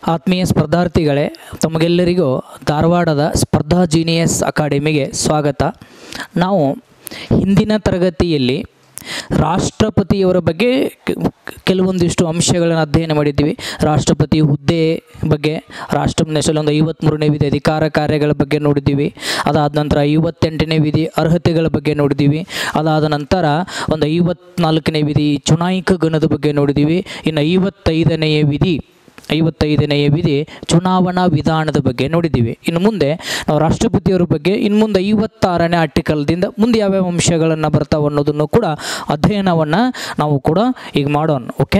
ಆತ್ಮೀಯ ಸ್ಪರ್ಧಾರ್ಥಿಗಳೇ ತಮಗೆಲ್ಲರಿಗೂ ಧಾರವಾಡದ ಸ್ಪರ್ಧಾ ಜೀನಿಯಸ್ ಅಕಾಡೆಮಿಗೆ ಸ್ವಾಗತ ನಾವು ಹಿಂದಿನ ತರಗತಿಯಲ್ಲಿ ರಾಷ್ಟ್ರಪತಿಯವರ ಬಗ್ಗೆ ಕೆ- ಕೆಲವೊಂದಿಷ್ಟು ಅಂಶಗಳನ್ನು ಅಧ್ಯಯನ ಮಾಡಿದ್ದೀವಿ ರಾಷ್ಟ್ರಪತಿ ಹುದ್ದೆ ಬಗ್ಗೆ ರಾಷ್ಟ್ರ ನೆಸಲ್ ಒಂದು ಐವತ್ತ್ಮೂರನೇ ವಿಧಿ ಅಧಿಕಾರ ಕಾರ್ಯಗಳ ಬಗ್ಗೆ ನೋಡಿದ್ದೀವಿ ಅದಾದ ನಂತರ ಐವತ್ತೆಂಟನೇ ವಿಧಿ ಅರ್ಹತೆಗಳ ಬಗ್ಗೆ ನೋಡಿದ್ದೀವಿ ಅದಾದ ನಂತರ ಒಂದು ಐವತ್ನಾಲ್ಕನೇ ವಿಧಿ ಚುನಾಯಿಕ ಗಣದ ಬಗ್ಗೆ ನೋಡಿದ್ದೀವಿ ಇನ್ನು ಐವತ್ತೈದನೆಯ ವಿಧಿ ಐವತ್ತೈದನೆಯ ವಿಧಿ ಚುನಾವಣಾ ವಿಧಾನದ ಬಗ್ಗೆ ನೋಡಿದ್ದೀವಿ ಇನ್ನು ಮುಂದೆ ನಾವು ರಾಷ್ಟ್ರಪತಿಯವರ ಬಗ್ಗೆ ಇನ್ನು ಮುಂದೆ ಐವತ್ತಾರನೇ ಆರ್ಟಿಕಲ್ದಿಂದ ಮುಂದೆ ಯಾವ್ಯಾವ ಅಂಶಗಳನ್ನು ಬರ್ತಾವೆ ಅನ್ನೋದನ್ನು ಕೂಡ ಅಧ್ಯಯನವನ್ನು ನಾವು ಕೂಡ ಈಗ ಮಾಡೋಣ ಓಕೆ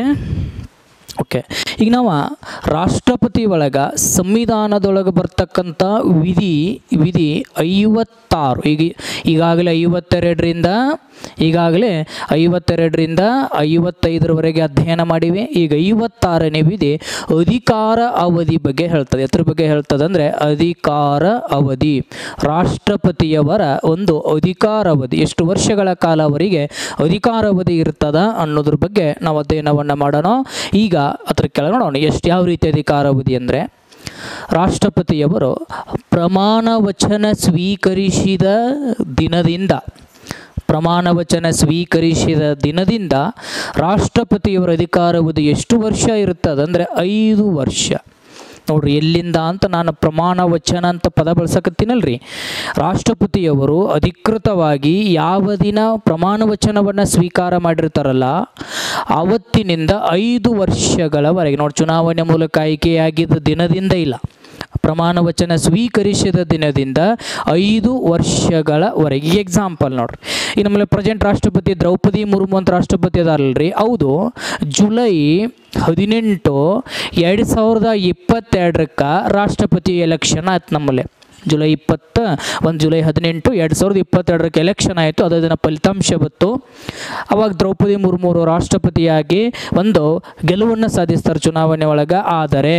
ಓಕೆ ಈಗ ನಾವು ರಾಷ್ಟ್ರಪತಿ ಒಳಗೆ ಸಂವಿಧಾನದೊಳಗೆ ಬರ್ತಕ್ಕಂಥ ವಿಧಿ ವಿಧಿ ಐವತ್ತಾರು ಈಗ ಈಗಾಗಲೇ ಐವತ್ತೆರಡರಿಂದ ಈಗಾಗಲೇ ಐವತ್ತೆರಡರಿಂದ ಐವತ್ತೈದರವರೆಗೆ ಅಧ್ಯಯನ ಮಾಡಿವಿ ಈಗ ಐವತ್ತಾರನೇ ವಿಧಿ ಅಧಿಕಾರ ಅವಧಿ ಬಗ್ಗೆ ಹೇಳ್ತದೆ ಎದ್ರ ಬಗ್ಗೆ ಹೇಳ್ತದೆ ಅಂದರೆ ಅಧಿಕಾರ ಅವಧಿ ರಾಷ್ಟ್ರಪತಿಯವರ ಒಂದು ಅಧಿಕಾರಾವಧಿ ಎಷ್ಟು ವರ್ಷಗಳ ಕಾಲ ಅವರಿಗೆ ಅಧಿಕಾರಾವಧಿ ಇರ್ತದ ಅನ್ನೋದ್ರ ಬಗ್ಗೆ ನಾವು ಅಧ್ಯಯನವನ್ನು ಮಾಡೋಣ ಈಗ ಅದ್ರ ಕೆಳಗೆ ನೋಡೋಣ ಎಷ್ಟು ಯಾವ ರೀತಿ ಅಧಿಕಾರಾವಧಿ ಅಂದರೆ ರಾಷ್ಟ್ರಪತಿಯವರು ಪ್ರಮಾಣ ವಚನ ಸ್ವೀಕರಿಸಿದ ದಿನದಿಂದ ಪ್ರಮಾಣ ವಚನ ಸ್ವೀಕರಿಸಿದ ದಿನದಿಂದ ರಾಷ್ಟ್ರಪತಿಯವರ ಅಧಿಕಾರಾವಧಿ ಎಷ್ಟು ವರ್ಷ ಇರ್ತದೆ ಅಂದರೆ ಐದು ವರ್ಷ ನೋಡ್ರಿ ಎಲ್ಲಿಂದ ಅಂತ ನಾನು ಪ್ರಮಾಣ ವಚನ ಅಂತ ಪದ ಬಳಸಕತ್ತೀನಲ್ರಿ ರಾಷ್ಟ್ರಪತಿಯವರು ಅಧಿಕೃತವಾಗಿ ಯಾವ ದಿನ ಪ್ರಮಾಣ ವಚನವನ್ನು ಸ್ವೀಕಾರ ಮಾಡಿರ್ತಾರಲ್ಲ ಆವತ್ತಿನಿಂದ ಐದು ವರ್ಷಗಳವರೆಗೆ ನೋಡಿ ಚುನಾವಣೆ ಮೂಲಕ ಆಯ್ಕೆಯಾಗಿದ್ದ ದಿನದಿಂದ ಇಲ್ಲ ಪ್ರಮಾಣ ವಚನ ಸ್ವೀಕರಿಸಿದ ದಿನದಿಂದ ಐದು ವರ್ಷಗಳವರೆಗೆ ಎಕ್ಸಾಂಪಲ್ ನೋಡ್ರಿ ಈ ನಮ್ಮಲ್ಲಿ ಪ್ರೆಸೆಂಟ್ ರಾಷ್ಟ್ರಪತಿ ದ್ರೌಪದಿ ಮುರ್ಮು ಅಂತ ರಾಷ್ಟ್ರಪತಿ ಅದಾರಲ್ರಿ ಹೌದು ಜುಲೈ ಹದಿನೆಂಟು ಎರಡು ಸಾವಿರದ ಇಪ್ಪತ್ತೆರಡಕ್ಕೆ ರಾಷ್ಟ್ರಪತಿ ಎಲೆಕ್ಷನ್ ಆಯ್ತು ನಮ್ಮಲ್ಲಿ ಜುಲೈ ಇಪ್ಪತ್ತ ಒಂದು ಜುಲೈ ಹದಿನೆಂಟು ಎರಡು ಸಾವಿರದ ಇಪ್ಪತ್ತೆರಡಕ್ಕೆ ಎಲೆಕ್ಷನ್ ಆಯಿತು ಅದೇ ದಿನ ಫಲಿತಾಂಶ ಬಂತು ಅವಾಗ ದ್ರೌಪದಿ ಮುರ್ಮು ಅವರು ರಾಷ್ಟ್ರಪತಿಯಾಗಿ ಒಂದು ಗೆಲುವನ್ನು ಸಾಧಿಸ್ತಾರೆ ಚುನಾವಣೆ ಒಳಗೆ ಆದರೆ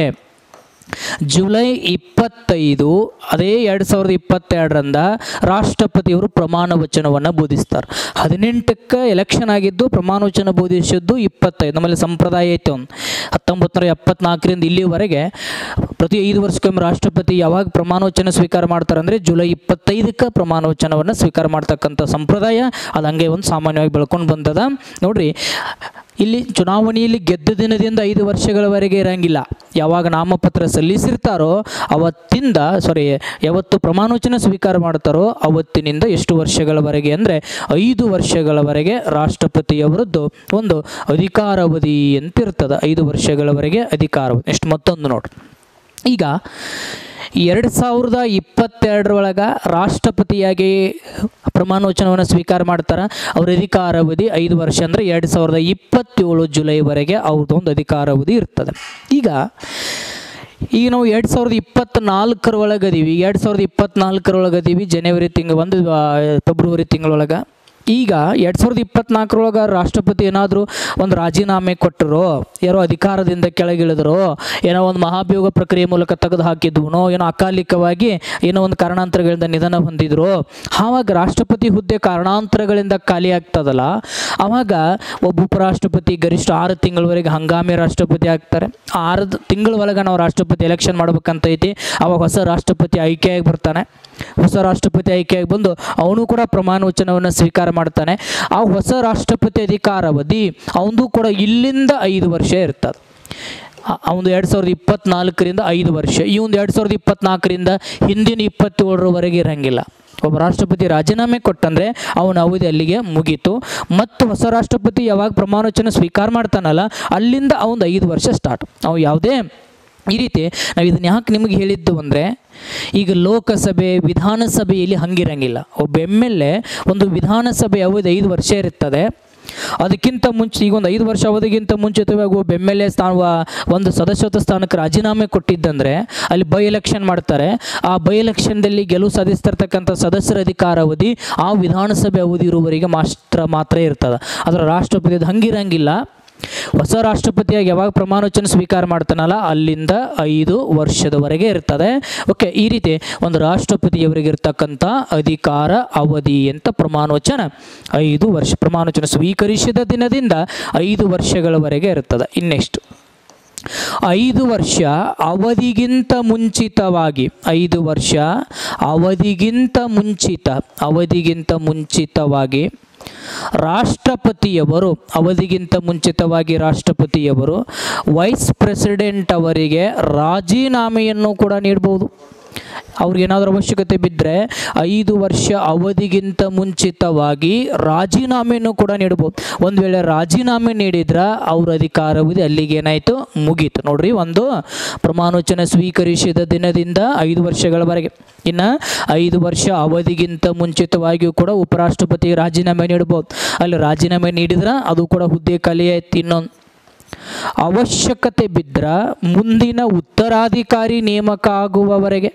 ಜುಲೈ ಇಪ್ಪತ್ತೈದು ಅದೇ ಎರಡು ಸಾವಿರದ ಇಪ್ಪತ್ತೆರಡರಿಂದ ರಾಷ್ಟ್ರಪತಿಯವರು ಪ್ರಮಾಣ ವಚನವನ್ನು ಬೋಧಿಸ್ತಾರೆ ಹದಿನೆಂಟಕ್ಕೆ ಎಲೆಕ್ಷನ್ ಆಗಿದ್ದು ಪ್ರಮಾಣ ವಚನ ಬೋಧಿಸಿದ್ದು ಇಪ್ಪತ್ತೈದು ನಮ್ಮಲ್ಲಿ ಸಂಪ್ರದಾಯ ಐತೆ ಒಂದು ಹತ್ತೊಂಬತ್ತು ನೂರ ಎಪ್ಪತ್ನಾಲ್ಕರಿಂದ ಇಲ್ಲಿವರೆಗೆ ಪ್ರತಿ ಐದು ವರ್ಷಕ್ಕೊಮ್ಮೆ ರಾಷ್ಟ್ರಪತಿ ಯಾವಾಗ ಪ್ರಮಾಣ ವಚನ ಸ್ವೀಕಾರ ಮಾಡ್ತಾರೆ ಅಂದರೆ ಜುಲೈ ಇಪ್ಪತ್ತೈದಕ್ಕೆ ಪ್ರಮಾಣ ವಚನವನ್ನು ಸ್ವೀಕಾರ ಮಾಡ್ತಕ್ಕಂಥ ಸಂಪ್ರದಾಯ ಅದು ಹಂಗೆ ಒಂದು ಸಾಮಾನ್ಯವಾಗಿ ಬೆಳ್ಕೊಂಡು ಬಂದದ ನೋಡ್ರಿ ಇಲ್ಲಿ ಚುನಾವಣೆಯಲ್ಲಿ ಗೆದ್ದ ದಿನದಿಂದ ಐದು ವರ್ಷಗಳವರೆಗೆ ಇರಂಗಿಲ್ಲ ಯಾವಾಗ ನಾಮಪತ್ರ ಸಲ್ಲಿಸಿರ್ತಾರೋ ಅವತ್ತಿಂದ ಸಾರಿ ಯಾವತ್ತು ಪ್ರಮಾಣವಚನ ಸ್ವೀಕಾರ ಮಾಡ್ತಾರೋ ಅವತ್ತಿನಿಂದ ಎಷ್ಟು ವರ್ಷಗಳವರೆಗೆ ಅಂದರೆ ಐದು ವರ್ಷಗಳವರೆಗೆ ರಾಷ್ಟ್ರಪತಿಯವರದ್ದು ಒಂದು ಅಧಿಕಾರಾವಧಿ ಅಂತ ಇರ್ತದೆ ಐದು ವರ್ಷಗಳವರೆಗೆ ಅಧಿಕಾರಾವಧಿ ಎಷ್ಟು ಮತ್ತೊಂದು ನೋಡಿ ಈಗ ಎರಡು ಸಾವಿರದ ಇಪ್ಪತ್ತೆರಡರೊಳಗೆ ರಾಷ್ಟ್ರಪತಿಯಾಗಿ ಪ್ರಮಾಣ ವಚನವನ್ನು ಸ್ವೀಕಾರ ಮಾಡ್ತಾರೆ ಅವ್ರ ಅಧಿಕಾರಾವಧಿ ಐದು ವರ್ಷ ಅಂದರೆ ಎರಡು ಸಾವಿರದ ಇಪ್ಪತ್ತೇಳು ಜುಲೈವರೆಗೆ ಅವ್ರದ್ದು ಒಂದು ಅಧಿಕಾರಾವಧಿ ಇರ್ತದೆ ಈಗ ಈಗ ನಾವು ಎರಡು ಸಾವಿರದ ಇಪ್ಪತ್ತ್ನಾಲ್ಕರ ಒಳಗೆ ಅದೀವಿ ಎರಡು ಸಾವಿರದ ಇಪ್ಪತ್ತ್ನಾಲ್ಕರ ಒಳಗೆ ಅದೀವಿ ಜನವರಿ ತಿಂಗಳು ಒಂದು ಆ, ಫೆಬ್ರವರಿ ತಿಂಗಳೊಳಗೆ ಈಗ ಎರಡು ಸಾವಿರದ ಇಪ್ಪತ್ನಾಲ್ಕರೊಳಗೆ ರಾಷ್ಟ್ರಪತಿ ಏನಾದರೂ ಒಂದು ರಾಜೀನಾಮೆ ಕೊಟ್ಟರು ಯಾರೋ ಅಧಿಕಾರದಿಂದ ಕೆಳಗಿಳಿದ್ರು ಏನೋ ಒಂದು ಮಹಾಭಿಯೋಗ ಪ್ರಕ್ರಿಯೆ ಮೂಲಕ ತೆಗೆದು ಹಾಕಿದ್ವು ಏನೋ ಅಕಾಲಿಕವಾಗಿ ಏನೋ ಒಂದು ಕಾರಣಾಂತರಗಳಿಂದ ನಿಧನ ಹೊಂದಿದ್ರು ಆವಾಗ ರಾಷ್ಟ್ರಪತಿ ಹುದ್ದೆ ಕಾರಣಾಂತರಗಳಿಂದ ಖಾಲಿ ಆಗ್ತದಲ್ಲ ಆವಾಗ ಒಬ್ಬ ಉಪರಾಷ್ಟ್ರಪತಿ ಗರಿಷ್ಠ ಆರು ತಿಂಗಳವರೆಗೆ ಹಂಗಾಮಿ ರಾಷ್ಟ್ರಪತಿ ಆಗ್ತಾರೆ ಆರು ತಿಂಗಳ ಒಳಗೆ ನಾವು ರಾಷ್ಟ್ರಪತಿ ಎಲೆಕ್ಷನ್ ಮಾಡ್ಬೇಕಂತ ಐತಿ ಅವಾಗ ಹೊಸ ರಾಷ್ಟ್ರಪತಿ ಆಯ್ಕೆಯಾಗಿ ಬರ್ತಾನೆ ಹೊಸ ರಾಷ್ಟ್ರಪತಿ ಆಯ್ಕೆಯಾಗಿ ಬಂದು ಅವನು ಕೂಡ ಪ್ರಮಾಣ ವಚನವನ್ನು ಸ್ವೀಕಾರ ಮಾಡ್ತಾನೆ ಆ ಹೊಸ ರಾಷ್ಟ್ರಪತಿ ಅಧಿಕಾರಾವಧಿ ಅವನದು ಕೂಡ ಇಲ್ಲಿಂದ ಐದು ವರ್ಷ ಇರ್ತದೆ ಅವನು ಎರಡು ಸಾವಿರದ ಇಪ್ಪತ್ನಾಲ್ಕರಿಂದ ಐದು ವರ್ಷ ಈ ಒಂದು ಎರಡು ಸಾವಿರದ ಇಪ್ಪತ್ನಾಲ್ಕರಿಂದ ಹಿಂದಿನ ಇಪ್ಪತ್ತೇಳರವರೆಗೆ ಇರಂಗಿಲ್ಲ ಒಬ್ಬ ರಾಷ್ಟ್ರಪತಿ ರಾಜೀನಾಮೆ ಕೊಟ್ಟಂದ್ರೆ ಅವನ ಅವಧಿ ಅಲ್ಲಿಗೆ ಮುಗೀತು ಮತ್ತು ಹೊಸ ರಾಷ್ಟ್ರಪತಿ ಯಾವಾಗ ಪ್ರಮಾಣ ವಚನ ಸ್ವೀಕಾರ ಮಾಡ್ತಾನಲ್ಲ ಅಲ್ಲಿಂದ ಅವನು ಐದು ವರ್ಷ ಸ್ಟಾರ್ಟ್ ಅವು ಯಾವುದೇ ಈ ರೀತಿ ನಾವು ಇದನ್ನ ಯಾಕೆ ನಿಮಗೆ ಹೇಳಿದ್ದು ಅಂದರೆ ಈಗ ಲೋಕಸಭೆ ವಿಧಾನಸಭೆಯಲ್ಲಿ ಹಂಗಿರಂಗಿಲ್ಲ ಒಬ್ಬ ಎಮ್ ಎಲ್ ಎ ಒಂದು ವಿಧಾನಸಭೆ ಅವಧಿ ಐದು ವರ್ಷ ಇರ್ತದೆ ಅದಕ್ಕಿಂತ ಮುಂಚೆ ಈಗ ಒಂದು ಐದು ವರ್ಷ ಅವಧಿಗಿಂತ ಮುಂಚಿತವಾಗಿ ಒಬ್ಬ ಎಮ್ ಎಲ್ ಎ ಸ್ಥಾನ ಒಂದು ಸದಸ್ಯತ್ವ ಸ್ಥಾನಕ್ಕೆ ರಾಜೀನಾಮೆ ಕೊಟ್ಟಿದ್ದಂದರೆ ಅಲ್ಲಿ ಬೈ ಎಲೆಕ್ಷನ್ ಮಾಡ್ತಾರೆ ಆ ಬೈ ಎಲೆಕ್ಷನ್ದಲ್ಲಿ ಗೆಲುವು ಸಾಧಿಸ್ತಿರ್ತಕ್ಕಂಥ ಸದಸ್ಯರ ಅಧಿಕಾರಾವಧಿ ಆ ವಿಧಾನಸಭೆ ಅವಧಿ ಇರುವವರೆಗೆ ಮಾತ್ರ ಮಾತ್ರ ಇರ್ತದೆ ಅದರ ರಾಷ್ಟ್ರಪತಿ ಅದು ಹಂಗಿರಂಗಿಲ್ಲ ಹೊಸ ರಾಷ್ಟ್ರಪತಿಯಾಗಿ ಯಾವಾಗ ಪ್ರಮಾಣ ವಚನ ಸ್ವೀಕಾರ ಮಾಡ್ತಾನಲ್ಲ ಅಲ್ಲಿಂದ ಐದು ವರ್ಷದವರೆಗೆ ಇರ್ತದೆ ಓಕೆ ಈ ರೀತಿ ಒಂದು ರಾಷ್ಟ್ರಪತಿಯವರಿಗೆ ಇರ್ತಕ್ಕಂಥ ಅಧಿಕಾರ ಅವಧಿ ಅಂತ ಪ್ರಮಾಣ ವಚನ ಐದು ವರ್ಷ ಪ್ರಮಾಣ ವಚನ ಸ್ವೀಕರಿಸಿದ ದಿನದಿಂದ ಐದು ವರ್ಷಗಳವರೆಗೆ ಇರ್ತದೆ ಇನ್ನೆಷ್ಟು ಐದು ವರ್ಷ ಅವಧಿಗಿಂತ ಮುಂಚಿತವಾಗಿ ಐದು ವರ್ಷ ಅವಧಿಗಿಂತ ಮುಂಚಿತ ಅವಧಿಗಿಂತ ಮುಂಚಿತವಾಗಿ ರಾಷ್ಟ್ರಪತಿಯವರು ಅವಧಿಗಿಂತ ಮುಂಚಿತವಾಗಿ ರಾಷ್ಟ್ರಪತಿಯವರು ವೈಸ್ ಪ್ರೆಸಿಡೆಂಟ್ ಅವರಿಗೆ ರಾಜೀನಾಮೆಯನ್ನು ಕೂಡ ನೀಡಬಹುದು ಅವ್ರಿಗೇನಾದರೂ ಅವಶ್ಯಕತೆ ಬಿದ್ದರೆ ಐದು ವರ್ಷ ಅವಧಿಗಿಂತ ಮುಂಚಿತವಾಗಿ ರಾಜೀನಾಮೆಯನ್ನು ಕೂಡ ನೀಡ್ಬೋದು ಒಂದು ವೇಳೆ ರಾಜೀನಾಮೆ ನೀಡಿದ್ರೆ ಅವ್ರ ಅಧಿಕಾರವಿದೆ ಅಲ್ಲಿಗೆ ಏನಾಯಿತು ಮುಗೀತು ನೋಡ್ರಿ ಒಂದು ಪ್ರಮಾಣವಚನ ಸ್ವೀಕರಿಸಿದ ದಿನದಿಂದ ಐದು ವರ್ಷಗಳವರೆಗೆ ಇನ್ನು ಐದು ವರ್ಷ ಅವಧಿಗಿಂತ ಮುಂಚಿತವಾಗಿಯೂ ಕೂಡ ಉಪರಾಷ್ಟ್ರಪತಿ ರಾಜೀನಾಮೆ ನೀಡ್ಬೋದು ಅಲ್ಲಿ ರಾಜೀನಾಮೆ ನೀಡಿದ್ರೆ ಅದು ಕೂಡ ಹುದ್ದೆ ಕಲಿಯೈತಿ ಇನ್ನೊಂದು ಅವಶ್ಯಕತೆ ಬಿದ್ದರೆ ಮುಂದಿನ ಉತ್ತರಾಧಿಕಾರಿ ನೇಮಕ ಆಗುವವರೆಗೆ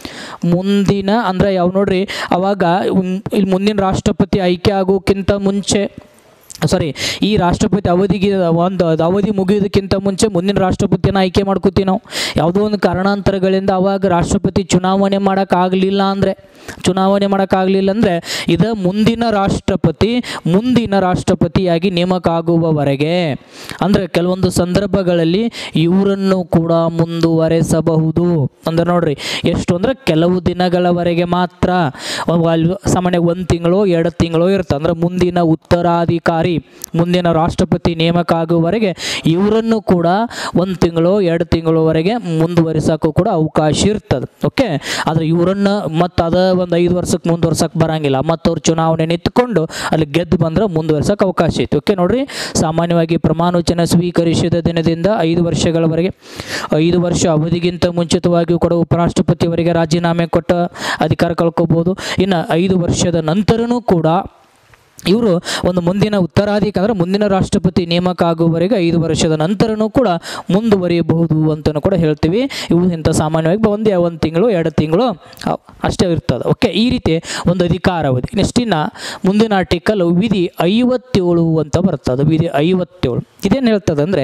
ಮುಂದಿನ ಅಂದರೆ ಯಾವ ನೋಡ್ರಿ ಅವಾಗ ಉಮ್- ಇಲ್ಲಿ ಮುಂದಿನ ರಾಷ್ಟ್ರಪತಿ ಆಯ್ಕೆ ಆಗೋಕ್ಕಿಂತ ಮುಂಚೆ ಸಾರಿ ಈ ರಾಷ್ಟ್ರಪತಿ ಅವಧಿಗೆ ಒಂದು ಅದು ಅವಧಿ ಮುಗಿಯೋದಕ್ಕಿಂತ ಮುಂಚೆ ಮುಂದಿನ ರಾಷ್ಟ್ರಪತಿನ ಆಯ್ಕೆ ಮಾಡ್ಕೋತೀವಿ ನಾವು ಯಾವುದೋ ಒಂದು ಕಾರಣಾಂತರಗಳಿಂದ ಅವಾಗ ರಾಷ್ಟ್ರಪತಿ ಚುನಾವಣೆ ಮಾಡೋಕ್ಕಾಗಲಿಲ್ಲ ಅಂದರೆ ಚುನಾವಣೆ ಮಾಡೋಕ್ಕಾಗಲಿಲ್ಲ ಅಂದರೆ ಇದು ಮುಂದಿನ ರಾಷ್ಟ್ರಪತಿ ಮುಂದಿನ ರಾಷ್ಟ್ರಪತಿಯಾಗಿ ನೇಮಕ ಆಗುವವರೆಗೆ ಅಂದರೆ ಕೆಲವೊಂದು ಸಂದರ್ಭಗಳಲ್ಲಿ ಇವರನ್ನು ಕೂಡ ಮುಂದುವರೆಸಬಹುದು ಅಂದ್ರೆ ನೋಡ್ರಿ ಎಷ್ಟು ಅಂದ್ರೆ ಕೆಲವು ದಿನಗಳವರೆಗೆ ಮಾತ್ರ ಅವ್- ಅಲ್ಲಿ ಸಾಮಾನ್ಯ ಒಂದು ತಿಂಗಳು ಎರಡು ತಿಂಗಳು ಇರುತ್ತೆ ಅಂದ್ರೆ ಮುಂದಿನ ಉತ್ತರಾಧಿಕಾರಿ ಮುಂದಿನ ರಾಷ್ಟ್ರಪತಿ ನೇಮಕ ಆಗುವವರೆಗೆ ಇವರನ್ನು ಕೂಡ ಒಂದು ತಿಂಗಳು ಎರಡು ತಿಂಗಳವರೆಗೆ ಮುಂದುವರಿಸೋಕ್ಕೂ ಕೂಡ ಅವಕಾಶ ಇರ್ತದೆ ಓಕೆ ಆದರೆ ಇವರನ್ನು ಮತ್ತು ಅದ ಒಂದು ಐದು ವರ್ಷಕ್ಕೆ ಮುಂದುವರ್ಸಕ್ಕೆ ಬರಂಗಿಲ್ಲ ಮತ್ತು ಅವ್ರು ಚುನಾವಣೆ ನಿಂತ್ಕೊಂಡು ಅಲ್ಲಿ ಗೆದ್ದು ಬಂದ್ರೆ ಮುಂದುವರ್ಸೋಕೆ ಅವಕಾಶ ಐತೆ ಓಕೆ ನೋಡ್ರಿ ಸಾಮಾನ್ಯವಾಗಿ ಪ್ರಮಾಣವಚನ ಸ್ವೀಕರಿಸಿದ ದಿನದಿಂದ ಐದು ವರ್ಷಗಳವರೆಗೆ ಐದು ವರ್ಷ ಅವಧಿಗಿಂತ ಮುಂಚಿತವಾಗಿಯೂ ಕೂಡ ಉಪರಾಷ್ಟ್ರಪತಿಯವರಿಗೆ ರಾಜೀನಾಮೆ ಕೊಟ್ಟ ಅಧಿಕಾರ ಕಳ್ಕೊಬೋದು ಇನ್ನು ಐದು ವರ್ಷದ ನಂತರನೂ ಕೂಡ ಇವರು ಒಂದು ಮುಂದಿನ ಉತ್ತರಾಧಿಕಾರಿ ಅಂದರೆ ಮುಂದಿನ ರಾಷ್ಟ್ರಪತಿ ನೇಮಕ ಆಗುವವರೆಗೆ ಐದು ವರ್ಷದ ನಂತರನೂ ಕೂಡ ಮುಂದುವರಿಯಬಹುದು ಅಂತಲೂ ಕೂಡ ಹೇಳ್ತೀವಿ ಇವು ಇಂಥ ಸಾಮಾನ್ಯವಾಗಿ ಒಂದೇ ಒಂದು ತಿಂಗಳು ಎರಡು ತಿಂಗಳು ಅ- ಅಷ್ಟೇ ಇರ್ತದೆ ಓಕೆ ಈ ರೀತಿ ಒಂದು ಅಧಿಕಾರಾವಧಿ ನೆಕ್ಸ್ಟಿನ ಮುಂದಿನ ಆರ್ಟಿಕಲ್ ವಿಧಿ ಐವತ್ತೇಳು ಅಂತ ಬರ್ತದೆ ವಿಧಿ ಐವತ್ತೇಳು ಇದೇನು ಹೇಳ್ತದೆ ಅಂದರೆ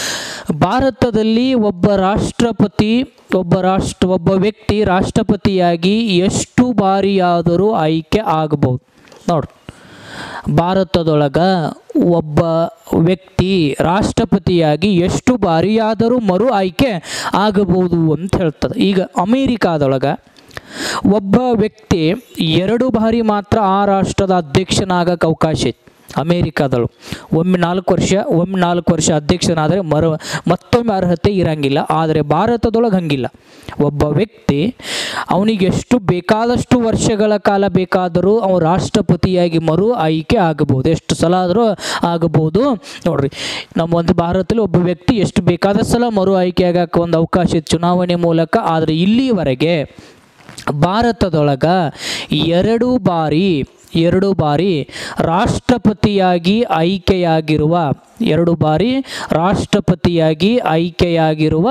ಭಾರತದಲ್ಲಿ ಒಬ್ಬ ರಾಷ್ಟ್ರಪತಿ ಒಬ್ಬ ರಾಷ್ಟ್ರ ಒಬ್ಬ ವ್ಯಕ್ತಿ ರಾಷ್ಟ್ರಪತಿಯಾಗಿ ಎಷ್ಟು ಬಾರಿಯಾದರೂ ಆಯ್ಕೆ ಆಗಬಹುದು ನೋಡ್ರಿ ಭಾರತದೊಳಗ ಒಬ್ಬ ವ್ಯಕ್ತಿ ರಾಷ್ಟ್ರಪತಿಯಾಗಿ ಎಷ್ಟು ಬಾರಿಯಾದರೂ ಮರು ಆಯ್ಕೆ ಆಗಬಹುದು ಅಂತ ಹೇಳ್ತದೆ ಈಗ ಅಮೇರಿಕಾದೊಳಗ ಒಬ್ಬ ವ್ಯಕ್ತಿ ಎರಡು ಬಾರಿ ಮಾತ್ರ ಆ ರಾಷ್ಟ್ರದ ಅಧ್ಯಕ್ಷನಾಗಕ್ಕೆ ಅವಕಾಶ ಐತಿ ಅಮೇರಿಕಾದಳು ಒಮ್ಮೆ ನಾಲ್ಕು ವರ್ಷ ಒಮ್ಮೆ ನಾಲ್ಕು ವರ್ಷ ಅಧ್ಯಕ್ಷನಾದರೆ ಮರು ಮತ್ತೊಮ್ಮೆ ಅರ್ಹತೆ ಇರಂಗಿಲ್ಲ ಆದರೆ ಭಾರತದೊಳಗೆ ಹಂಗಿಲ್ಲ ಒಬ್ಬ ವ್ಯಕ್ತಿ ಅವನಿಗೆ ಎಷ್ಟು ಬೇಕಾದಷ್ಟು ವರ್ಷಗಳ ಕಾಲ ಬೇಕಾದರೂ ಅವ ರಾಷ್ಟ್ರಪತಿಯಾಗಿ ಮರು ಆಯ್ಕೆ ಆಗಬಹುದು ಎಷ್ಟು ಸಲ ಆದರೂ ಆಗಬಹುದು ನೋಡ್ರಿ ನಮ್ಮ ಒಂದು ಭಾರತದಲ್ಲಿ ಒಬ್ಬ ವ್ಯಕ್ತಿ ಎಷ್ಟು ಬೇಕಾದಷ್ಟು ಸಲ ಮರು ಆಯ್ಕೆ ಆಗಕ್ಕೆ ಒಂದು ಅವಕಾಶ ಇತ್ತು ಚುನಾವಣೆ ಮೂಲಕ ಆದರೆ ಇಲ್ಲಿವರೆಗೆ ಭಾರತದೊಳಗ ಎರಡು ಬಾರಿ ಎರಡು ಬಾರಿ ರಾಷ್ಟ್ರಪತಿಯಾಗಿ ಆಯ್ಕೆಯಾಗಿರುವ ಎರಡು ಬಾರಿ ರಾಷ್ಟ್ರಪತಿಯಾಗಿ ಆಯ್ಕೆಯಾಗಿರುವ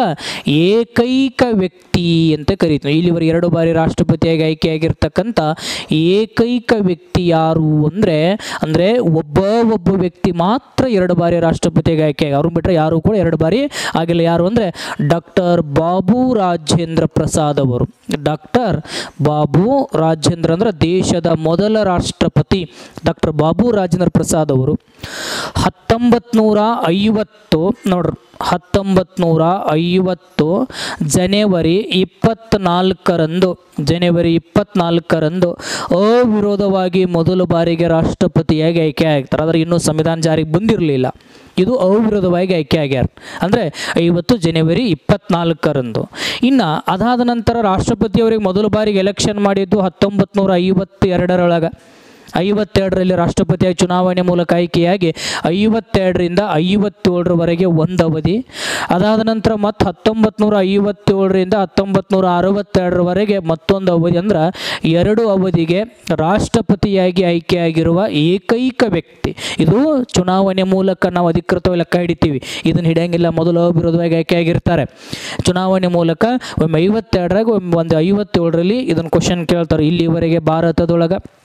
ಏಕೈಕ ವ್ಯಕ್ತಿ ಅಂತ ಕರೀತೀವಿ ಇಲ್ಲಿವರೆಗೆ ಎರಡು ಬಾರಿ ರಾಷ್ಟ್ರಪತಿಯಾಗಿ ಆಯ್ಕೆಯಾಗಿರ್ತಕ್ಕಂಥ ಏಕೈಕ ವ್ಯಕ್ತಿ ಯಾರು ಅಂದರೆ ಅಂದರೆ ಒಬ್ಬ ಒಬ್ಬ ವ್ಯಕ್ತಿ ಮಾತ್ರ ಎರಡು ಬಾರಿ ರಾಷ್ಟ್ರಪತಿಯಾಗಿ ಆಯ್ಕೆ ಅವ್ರನ್ನ ಬಿಟ್ಟರೆ ಯಾರು ಕೂಡ ಎರಡು ಬಾರಿ ಆಗಿಲ್ಲ ಯಾರು ಅಂದರೆ ಡಾಕ್ಟರ್ ಬಾಬು ರಾಜೇಂದ್ರ ಪ್ರಸಾದ್ ಅವರು ಡಾಕ್ಟರ್ ಬಾಬು ರಾಜೇಂದ್ರ ಅಂದ್ರೆ ದೇಶದ ಮೊದಲ ರಾಷ್ಟ್ರಪತಿ ಡಾಕ್ಟರ್ ಬಾಬು ರಾಜೇಂದ್ರ ಪ್ರಸಾದ್ ಅವರು ಹತ್ತೊಂಬತ್ತು ನೂರ ಐವತ್ತು ನೋಡ್ರಿ ಹತ್ತೊಂಬತ್ತು ನೂರ ಐವತ್ತು ಜನವರಿ ಇಪ್ಪತ್ತ್ನಾಲ್ಕರಂದು ಜನವರಿ ಇಪ್ಪತ್ತ್ನಾಲ್ಕರಂದು ಅವಿರೋಧವಾಗಿ ಮೊದಲ ಬಾರಿಗೆ ರಾಷ್ಟ್ರಪತಿಯಾಗಿ ಆಯ್ಕೆ ಆಗ್ತಾರೆ ಆದರೆ ಇನ್ನೂ ಸಂವಿಧಾನ ಜಾರಿಗೆ ಬಂದಿರಲಿಲ್ಲ ಇದು ಅವಿರೋಧವಾಗಿ ಆಯ್ಕೆ ಆಗ್ಯಾರ ಅಂದರೆ ಐವತ್ತು ಜನವರಿ ಇಪ್ಪತ್ನಾಲ್ಕರಂದು ಇನ್ನು ಅದಾದ ನಂತರ ರಾಷ್ಟ್ರಪತಿಯವರಿಗೆ ಮೊದಲ ಬಾರಿಗೆ ಎಲೆಕ್ಷನ್ ಮಾಡಿದ್ದು ಹತ್ತೊಂಬತ್ತು ನೂರ ಐವತ್ತೆರಡರೊಳಗೆ ಐವತ್ತೆರಡರಲ್ಲಿ ರಾಷ್ಟ್ರಪತಿಯಾಗಿ ಚುನಾವಣೆ ಮೂಲಕ ಆಯ್ಕೆಯಾಗಿ ಐವತ್ತೆರಡರಿಂದ ಐವತ್ತೇಳರವರೆಗೆ ಒಂದು ಅವಧಿ ಅದಾದ ನಂತರ ಮತ್ತು ಹತ್ತೊಂಬತ್ತು ನೂರ ಐವತ್ತೇಳರಿಂದ ಹತ್ತೊಂಬತ್ತು ನೂರ ಅರವತ್ತೆರಡರವರೆಗೆ ಮತ್ತೊಂದು ಅವಧಿ ಅಂದ್ರೆ ಎರಡು ಅವಧಿಗೆ ರಾಷ್ಟ್ರಪತಿಯಾಗಿ ಆಯ್ಕೆಯಾಗಿರುವ ಏಕೈಕ ವ್ಯಕ್ತಿ ಇದು ಚುನಾವಣೆ ಮೂಲಕ ನಾವು ಅಧಿಕೃತವಾಗಿ ಲೆಕ್ಕ ಹಿಡಿತೀವಿ ಇದನ್ನು ಹಿಡಿಯಂಗಿಲ್ಲ ಮೊದಲು ಅವಿರೋಧವಾಗಿ ಆಯ್ಕೆಯಾಗಿರ್ತಾರೆ ಚುನಾವಣೆ ಮೂಲಕ ಒಮ್ಮೆ ಐವತ್ತೆರಡರಾಗ ಒಮ್ಮೆ ಒಂದು ಐವತ್ತೇಳರಲ್ಲಿ ಇದನ್ನು ಕ್ವಶನ್ ಕೇಳ್ತಾರೆ ಇಲ್ಲಿವರೆಗೆ ಭಾರತದೊಳಗೆ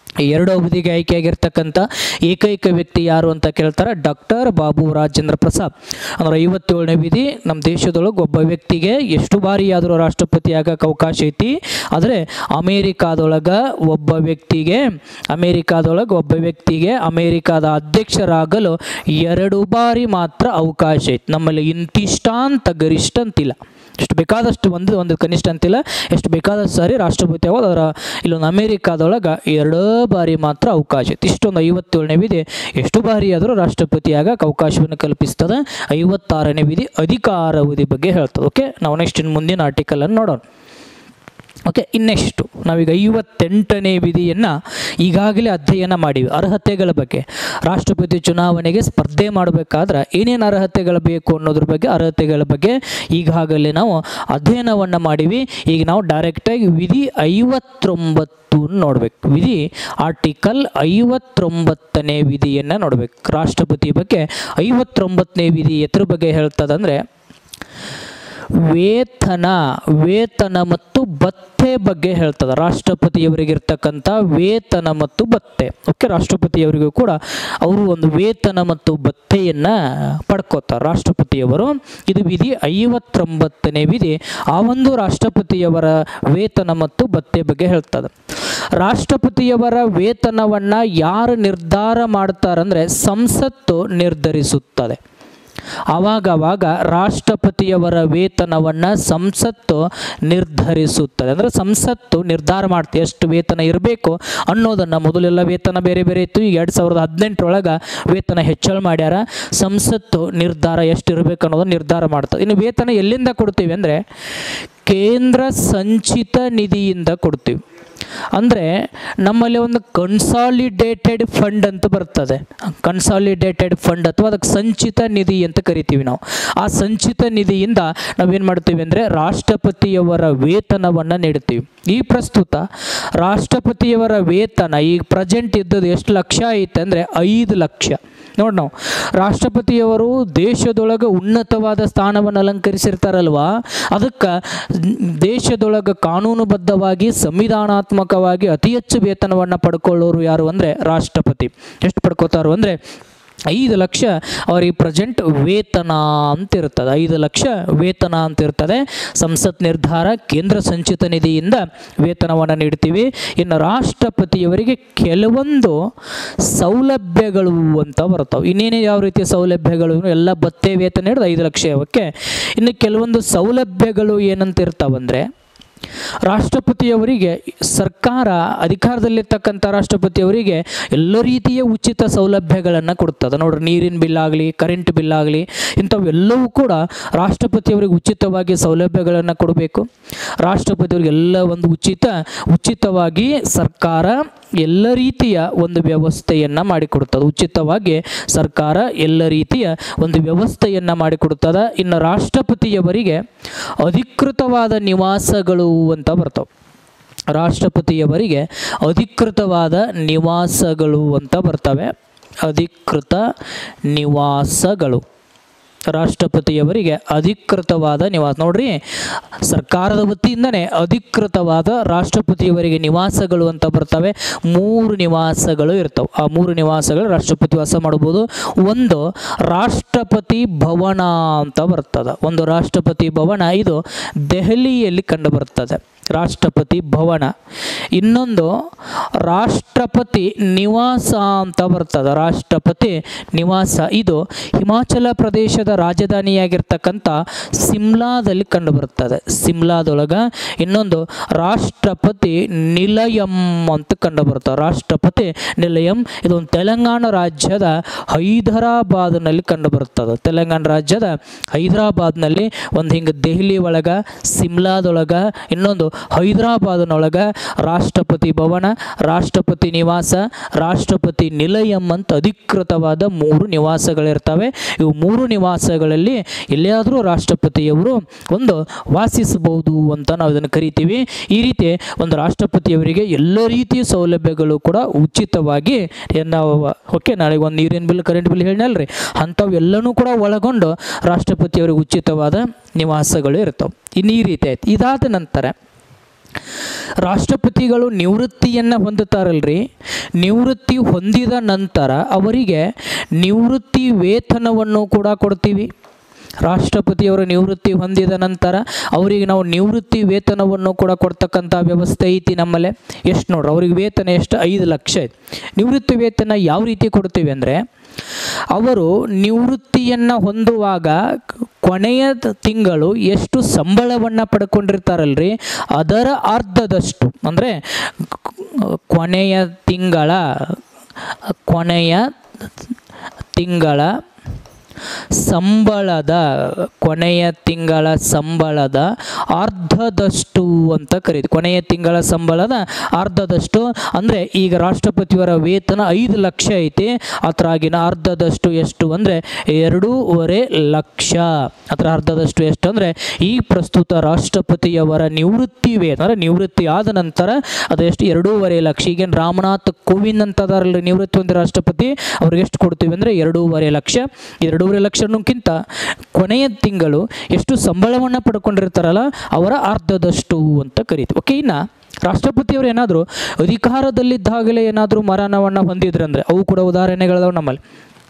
ಎರಡು ಅವಧಿಗೆ ಆಯ್ಕೆಯಾಗಿರ್ತಕ್ಕಂಥ ಏಕೈಕ ವ್ಯಕ್ತಿ ಯಾರು ಅಂತ ಕೇಳ್ತಾರೆ ಡಾಕ್ಟರ್ ಬಾಬು ರಾಜೇಂದ್ರ ಪ್ರಸಾದ್ ಅಂದ್ರೆ ಐವತ್ತೇಳನೇ ವಿಧಿ ನಮ್ಮ ದೇಶದೊಳಗೆ ಒಬ್ಬ ವ್ಯಕ್ತಿಗೆ ಎಷ್ಟು ಬಾರಿ ಆದರೂ ರಾಷ್ಟ್ರಪತಿ ಆಗಕ್ಕೆ ಅವಕಾಶ ಐತಿ ಆದರೆ ಅಮೇರಿಕಾದೊಳಗೆ ಒಬ್ಬ ವ್ಯಕ್ತಿಗೆ ಅಮೇರಿಕಾದೊಳಗೆ ಒಬ್ಬ ವ್ಯಕ್ತಿಗೆ ಅಮೇರಿಕಾದ ಅಧ್ಯಕ್ಷರಾಗಲು ಎರಡು ಬಾರಿ ಮಾತ್ರ ಅವಕಾಶ ಐತಿ ನಮ್ಮಲ್ಲಿ ಇಂತಿಷ್ಟ ಅಂತ ಗರಿಷ್ಠ ಅಂತಿಲ್ಲ ಎಷ್ಟು ಬೇಕಾದಷ್ಟು ಒಂದು ಒಂದು ಕನಿಷ್ಠ ಅಂತಿಲ್ಲ ಎಷ್ಟು ಬೇಕಾದಷ್ಟು ಸಾರಿ ರಾಷ್ಟ್ರಪತಿ ಆಗೋದು ಅದರ ಇಲ್ಲೊಂದು ಅಮೇರಿಕಾದೊಳಗೆ ಎರಡೇ ಬಾರಿ ಮಾತ್ರ ಅವಕಾಶ ಐತಿ ಇಷ್ಟೊಂದು ಐವತ್ತೇಳನೇ ವಿಧಿ ಎಷ್ಟು ಬಾರಿ ಆದರೂ ರಾಷ್ಟ್ರಪತಿ ಆಗಕ್ಕೆ ಅವಕಾಶವನ್ನು ಕಲ್ಪಿಸ್ತದೆ ಐವತ್ತಾರನೇ ವಿಧಿ ಅಧಿಕಾರಾವಧಿ ಬಗ್ಗೆ ಹೇಳ್ತದೆ ಓಕೆ ನಾವು ನೆಕ್ಸ್ಟ್ ಇನ್ನು ಮುಂದಿನ ಆರ್ಟಿಕಲನ್ನು ನೋಡೋಣ ಓಕೆ ಇನ್ನೆಷ್ಟು ನಾವೀಗ ಐವತ್ತೆಂಟನೇ ವಿಧಿಯನ್ನು ಈಗಾಗಲೇ ಅಧ್ಯಯನ ಮಾಡಿವಿ ಅರ್ಹತೆಗಳ ಬಗ್ಗೆ ರಾಷ್ಟ್ರಪತಿ ಚುನಾವಣೆಗೆ ಸ್ಪರ್ಧೆ ಮಾಡಬೇಕಾದ್ರೆ ಏನೇನು ಅರ್ಹತೆಗಳು ಬೇಕು ಅನ್ನೋದ್ರ ಬಗ್ಗೆ ಅರ್ಹತೆಗಳ ಬಗ್ಗೆ ಈಗಾಗಲೇ ನಾವು ಅಧ್ಯಯನವನ್ನು ಮಾಡಿವಿ ಈಗ ನಾವು ಡೈರೆಕ್ಟಾಗಿ ವಿಧಿ ಐವತ್ತೊಂಬತ್ತು ನೋಡ್ಬೇಕು ವಿಧಿ ಆರ್ಟಿಕಲ್ ಐವತ್ತೊಂಬತ್ತನೇ ವಿಧಿಯನ್ನು ನೋಡ್ಬೇಕು ರಾಷ್ಟ್ರಪತಿ ಬಗ್ಗೆ ಐವತ್ತೊಂಬತ್ತನೇ ವಿಧಿ ಎದ್ರ ಬಗ್ಗೆ ಹೇಳ್ತದಂದ್ರೆ ವೇತನ ವೇತನ ಮತ್ತು ಭತ್ತೆ ಬಗ್ಗೆ ಹೇಳ್ತದೆ ರಾಷ್ಟ್ರಪತಿಯವರಿಗಿರ್ತಕ್ಕಂಥ ವೇತನ ಮತ್ತು ಭತ್ತೆ ಓಕೆ ರಾಷ್ಟ್ರಪತಿಯವರಿಗೂ ಕೂಡ ಅವರು ಒಂದು ವೇತನ ಮತ್ತು ಭತ್ತೆಯನ್ನು ಪಡ್ಕೋತಾರೆ ರಾಷ್ಟ್ರಪತಿಯವರು ಇದು ವಿಧಿ ಐವತ್ತೊಂಬತ್ತನೇ ವಿಧಿ ಆ ಒಂದು ರಾಷ್ಟ್ರಪತಿಯವರ ವೇತನ ಮತ್ತು ಭತ್ತೆ ಬಗ್ಗೆ ಹೇಳ್ತದೆ ರಾಷ್ಟ್ರಪತಿಯವರ ವೇತನವನ್ನು ಯಾರು ನಿರ್ಧಾರ ಮಾಡ್ತಾರಂದರೆ ಸಂಸತ್ತು ನಿರ್ಧರಿಸುತ್ತದೆ ಆವಾಗವಾಗ ರಾಷ್ಟ್ರಪತಿಯವರ ವೇತನವನ್ನು ಸಂಸತ್ತು ನಿರ್ಧರಿಸುತ್ತದೆ ಅಂದರೆ ಸಂಸತ್ತು ನಿರ್ಧಾರ ಮಾಡ್ತೀವಿ ಎಷ್ಟು ವೇತನ ಇರಬೇಕು ಅನ್ನೋದನ್ನು ಮೊದಲೆಲ್ಲ ವೇತನ ಬೇರೆ ಬೇರೆ ಇತ್ತು ಈಗ ಎರಡು ಸಾವಿರದ ಹದಿನೆಂಟರೊಳಗೆ ವೇತನ ಹೆಚ್ಚಳ ಮಾಡ್ಯಾರ ಸಂಸತ್ತು ನಿರ್ಧಾರ ಎಷ್ಟು ಇರಬೇಕು ಅನ್ನೋದನ್ನು ನಿರ್ಧಾರ ಮಾಡ್ತದೆ ಇನ್ನು ವೇತನ ಎಲ್ಲಿಂದ ಕೊಡ್ತೀವಿ ಅಂದರೆ ಕೇಂದ್ರ ಸಂಚಿತ ನಿಧಿಯಿಂದ ಕೊಡ್ತೀವಿ ಅಂದರೆ ನಮ್ಮಲ್ಲಿ ಒಂದು ಕನ್ಸಾಲಿಡೇಟೆಡ್ ಫಂಡ್ ಅಂತ ಬರ್ತದೆ ಕನ್ಸಾಲಿಡೇಟೆಡ್ ಫಂಡ್ ಅಥವಾ ಅದಕ್ಕೆ ಸಂಚಿತ ನಿಧಿ ಅಂತ ಕರಿತೀವಿ ನಾವು ಆ ಸಂಚಿತ ನಿಧಿಯಿಂದ ನಾವೇನು ಮಾಡ್ತೀವಿ ಅಂದರೆ ರಾಷ್ಟ್ರಪತಿಯವರ ವೇತನವನ್ನು ನೀಡ್ತೀವಿ ಈ ಪ್ರಸ್ತುತ ರಾಷ್ಟ್ರಪತಿಯವರ ವೇತನ ಈಗ ಪ್ರೆಸೆಂಟ್ ಇದ್ದದ್ದು ಎಷ್ಟು ಲಕ್ಷ ಐತೆ ಅಂದರೆ ಐದು ಲಕ್ಷ ನೋಡಿ ನಾವು ರಾಷ್ಟ್ರಪತಿಯವರು ದೇಶದೊಳಗೆ ಉನ್ನತವಾದ ಸ್ಥಾನವನ್ನು ಅಲಂಕರಿಸಿರ್ತಾರಲ್ವಾ ಅದಕ್ಕೆ ದೇಶದೊಳಗೆ ಕಾನೂನುಬದ್ಧವಾಗಿ ಸಂವಿಧಾನಾತ್ಮಕವಾಗಿ ಅತಿ ಹೆಚ್ಚು ವೇತನವನ್ನು ಪಡ್ಕೊಳ್ಳೋರು ಯಾರು ಅಂದರೆ ರಾಷ್ಟ್ರಪತಿ ಎಷ್ಟು ಪಡ್ಕೋತಾರು ಅಂದರೆ ಐದು ಲಕ್ಷ ಅವರಿಗೆ ಪ್ರೆಸೆಂಟ್ ವೇತನ ಅಂತ ಇರ್ತದೆ ಐದು ಲಕ್ಷ ವೇತನ ಅಂತ ಇರ್ತದೆ ಸಂಸತ್ ನಿರ್ಧಾರ ಕೇಂದ್ರ ಸಂಚಿತ ನಿಧಿಯಿಂದ ವೇತನವನ್ನು ನೀಡ್ತೀವಿ ಇನ್ನು ರಾಷ್ಟ್ರಪತಿಯವರಿಗೆ ಕೆಲವೊಂದು ಸೌಲಭ್ಯಗಳು ಅಂತ ಬರ್ತಾವೆ ಇನ್ನೇನೇ ಯಾವ ರೀತಿಯ ಸೌಲಭ್ಯಗಳು ಎಲ್ಲ ಭತ್ತೆ ವೇತನ ಹಿಡಿದು ಐದು ಲಕ್ಷ ಅವಕ್ಕೆ ಇನ್ನು ಕೆಲವೊಂದು ಸೌಲಭ್ಯಗಳು ಏನಂತ ಇರ್ತಾವಂದರೆ ರಾಷ್ಟ್ರಪತಿಯವರಿಗೆ ಸರ್ಕಾರ ಅಧಿಕಾರದಲ್ಲಿರ್ತಕ್ಕಂಥ ರಾಷ್ಟ್ರಪತಿಯವರಿಗೆ ಎಲ್ಲ ರೀತಿಯ ಉಚಿತ ಸೌಲಭ್ಯಗಳನ್ನು ಕೊಡ್ತದೆ ನೋಡ್ರಿ ನೀರಿನ ಬಿಲ್ ಆಗಲಿ ಕರೆಂಟ್ ಬಿಲ್ ಆಗಲಿ ಇಂಥವೆಲ್ಲವೂ ಕೂಡ ರಾಷ್ಟ್ರಪತಿಯವರಿಗೆ ಉಚಿತವಾಗಿ ಸೌಲಭ್ಯಗಳನ್ನು ಕೊಡಬೇಕು ರಾಷ್ಟ್ರಪತಿಯವರಿಗೆ ಎಲ್ಲ ಒಂದು ಉಚಿತ ಉಚಿತವಾಗಿ ಸರ್ಕಾರ ಎಲ್ಲ ರೀತಿಯ ಒಂದು ವ್ಯವಸ್ಥೆಯನ್ನು ಮಾಡಿಕೊಡ್ತದೆ ಉಚಿತವಾಗಿ ಸರ್ಕಾರ ಎಲ್ಲ ರೀತಿಯ ಒಂದು ವ್ಯವಸ್ಥೆಯನ್ನು ಮಾಡಿಕೊಡ್ತದೆ ಇನ್ನು ರಾಷ್ಟ್ರಪತಿಯವರಿಗೆ ಅಧಿಕೃತವಾದ ನಿವಾಸಗಳು ಅಂತ ಬರ್ತವೆ ರಾಷ್ಟ್ರಪತಿಯವರಿಗೆ ಅಧಿಕೃತವಾದ ನಿವಾಸಗಳು ಅಂತ ಬರ್ತವೆ ಅಧಿಕೃತ ನಿವಾಸಗಳು ರಾಷ್ಟ್ರಪತಿಯವರಿಗೆ ಅಧಿಕೃತವಾದ ನಿವಾಸ ನೋಡ್ರಿ ಸರ್ಕಾರದ ವತಿಯಿಂದನೇ ಅಧಿಕೃತವಾದ ರಾಷ್ಟ್ರಪತಿಯವರಿಗೆ ನಿವಾಸಗಳು ಅಂತ ಬರ್ತವೆ ಮೂರು ನಿವಾಸಗಳು ಇರ್ತವೆ ಆ ಮೂರು ನಿವಾಸಗಳು ರಾಷ್ಟ್ರಪತಿ ವಾಸ ಮಾಡ್ಬೋದು ಒಂದು ರಾಷ್ಟ್ರಪತಿ ಭವನ ಅಂತ ಬರ್ತದೆ ಒಂದು ರಾಷ್ಟ್ರಪತಿ ಭವನ ಇದು ದೆಹಲಿಯಲ್ಲಿ ಕಂಡು ಬರ್ತದೆ ರಾಷ್ಟ್ರಪತಿ ಭವನ ಇನ್ನೊಂದು ರಾಷ್ಟ್ರಪತಿ ನಿವಾಸ ಅಂತ ಬರ್ತದೆ ರಾಷ್ಟ್ರಪತಿ ನಿವಾಸ ಇದು ಹಿಮಾಚಲ ಪ್ರದೇಶದ ರಾಜಧಾನಿಯಾಗಿರ್ತಕ್ಕಂಥ ಸಿಮ್ಲಾದಲ್ಲಿ ಕಂಡು ಬರ್ತದೆ ಸಿಮ್ಲಾದೊಳಗೆ ಇನ್ನೊಂದು ರಾಷ್ಟ್ರಪತಿ ನಿಲಯಂ ಅಂತ ಕಂಡು ಬರ್ತದೆ ರಾಷ್ಟ್ರಪತಿ ನಿಲಯಂ ಇದೊಂದು ತೆಲಂಗಾಣ ರಾಜ್ಯದ ಹೈದರಾಬಾದ್ನಲ್ಲಿ ಕಂಡು ಬರ್ತದೆ ತೆಲಂಗಾಣ ರಾಜ್ಯದ ಹೈದರಾಬಾದ್ನಲ್ಲಿ ಒಂದು ಹಿಂಗೆ ದೆಹಲಿ ಒಳಗೆ ಸಿಮ್ಲಾದೊಳಗೆ ಇನ್ನೊಂದು ಹೈದರಾಬಾದ್ನೊಳಗೆ ರಾಷ್ಟ್ರಪತಿ ಭವನ ರಾಷ್ಟ್ರಪತಿ ನಿವಾಸ ರಾಷ್ಟ್ರಪತಿ ನಿಲಯಂ ಅಂತ ಅಧಿಕೃತವಾದ ಮೂರು ನಿವಾಸಗಳಿರ್ತವೆ ಇವು ಮೂರು ನಿವಾಸಗಳಲ್ಲಿ ಎಲ್ಲಿಯಾದರೂ ರಾಷ್ಟ್ರಪತಿಯವರು ಒಂದು ವಾಸಿಸಬಹುದು ಅಂತ ನಾವು ಇದನ್ನು ಕರಿತೀವಿ ಈ ರೀತಿ ಒಂದು ರಾಷ್ಟ್ರಪತಿಯವರಿಗೆ ಎಲ್ಲ ರೀತಿಯ ಸೌಲಭ್ಯಗಳು ಕೂಡ ಉಚಿತವಾಗಿ ಏನ್ ನಾವು ಓಕೆ ನಾಳೆಗೆ ಒಂದು ನೀರಿನ ಬಿಲ್ ಕರೆಂಟ್ ಬಿಲ್ ಹೇಳಿನಲ್ರಿ ಅಂಥವು ಎಲ್ಲನೂ ಕೂಡ ಒಳಗೊಂಡು ರಾಷ್ಟ್ರಪತಿಯವರಿಗೆ ಉಚಿತವಾದ ನಿವಾಸಗಳು ಇರ್ತವೆ ಇನ್ನು ಈ ರೀತಿ ಆಯ್ತು ಇದಾದ ನಂತರ ರಾಷ್ಟ್ರಪತಿಗಳು ನಿವೃತ್ತಿಯನ್ನು ಹೊಂದುತ್ತಾರಲ್ರಿ ನಿವೃತ್ತಿ ಹೊಂದಿದ ನಂತರ ಅವರಿಗೆ ನಿವೃತ್ತಿ ವೇತನವನ್ನು ಕೂಡ ಕೊಡ್ತೀವಿ ರಾಷ್ಟ್ರಪತಿಯವರ ನಿವೃತ್ತಿ ಹೊಂದಿದ ನಂತರ ಅವರಿಗೆ ನಾವು ನಿವೃತ್ತಿ ವೇತನವನ್ನು ಕೂಡ ಕೊಡ್ತಕ್ಕಂಥ ವ್ಯವಸ್ಥೆ ಐತಿ ನಮ್ಮಲ್ಲೇ ಎಷ್ಟು ನೋಡ್ರಿ ಅವ್ರಿಗೆ ವೇತನ ಎಷ್ಟು ಐದು ಲಕ್ಷ ಐತಿ ನಿವೃತ್ತಿ ವೇತನ ಯಾವ ರೀತಿ ಕೊಡ್ತೀವಿ ಅಂದರೆ ಅವರು ನಿವೃತ್ತಿಯನ್ನು ಹೊಂದುವಾಗ ಕೊನೆಯ ತಿಂಗಳು ಎಷ್ಟು ಸಂಬಳವನ್ನು ಪಡ್ಕೊಂಡಿರ್ತಾರಲ್ರಿ ಅದರ ಅರ್ಧದಷ್ಟು ಅಂದರೆ ಕೊನೆಯ ತಿಂಗಳ ಕೊನೆಯ ತಿಂಗಳ ಸಂಬಳದ ಕೊನೆಯ ತಿಂಗಳ ಸಂಬಳದ ಅರ್ಧದಷ್ಟು ಅಂತ ಕರೀತೀವಿ ಕೊನೆಯ ತಿಂಗಳ ಸಂಬಳದ ಅರ್ಧದಷ್ಟು ಅಂದರೆ ಈಗ ರಾಷ್ಟ್ರಪತಿಯವರ ವೇತನ ಐದು ಲಕ್ಷ ಐತಿ ಅದರಾಗಿನ ಅರ್ಧದಷ್ಟು ಎಷ್ಟು ಅಂದರೆ ಎರಡೂವರೆ ಲಕ್ಷ ಅದರ ಅರ್ಧದಷ್ಟು ಎಷ್ಟು ಅಂದರೆ ಈ ಪ್ರಸ್ತುತ ರಾಷ್ಟ್ರಪತಿಯವರ ನಿವೃತ್ತಿ ವೇತನ ಅಂದರೆ ನಿವೃತ್ತಿ ಆದ ನಂತರ ಅದೆಷ್ಟು ಎರಡೂವರೆ ಲಕ್ಷ ಈಗೇನು ರಾಮನಾಥ್ ಕೋವಿಂದ್ ಅಂತ ಅದಾರಲ್ಲ ನಿವೃತ್ತಿ ಹೊಂದಿದ ರಾಷ್ಟ್ರಪತಿ ಅವ್ರಿಗೆ ಎಷ್ಟು ಕೊಡ್ತೀವಿ ಅಂದರೆ ಎರಡೂವರೆ ಲಕ್ಷ ಎರಡೂವರೆ ಲಕ್ಷಕ್ಕಿಂತ ಕೊನೆಯ ತಿಂಗಳು ಎಷ್ಟು ಸಂಬಳವನ್ನು ಪಡ್ಕೊಂಡಿರ್ತಾರಲ್ಲ ಅವರ ಅರ್ಧದಷ್ಟು ಅಂತ ಕರೀತೀವಿ ಓಕೆ ಇನ್ನು ರಾಷ್ಟ್ರಪತಿಯವರು ಏನಾದರೂ ಅಧಿಕಾರದಲ್ಲಿದ್ದಾಗಲೇ ಏನಾದರೂ ಮರಣವನ್ನು ಹೊಂದಿದ್ರಂದರೆ ಅವು ಕೂಡ ಉದಾಹರಣೆಗಳದಾವೆ ನಮ್ಮಲ್ಲಿ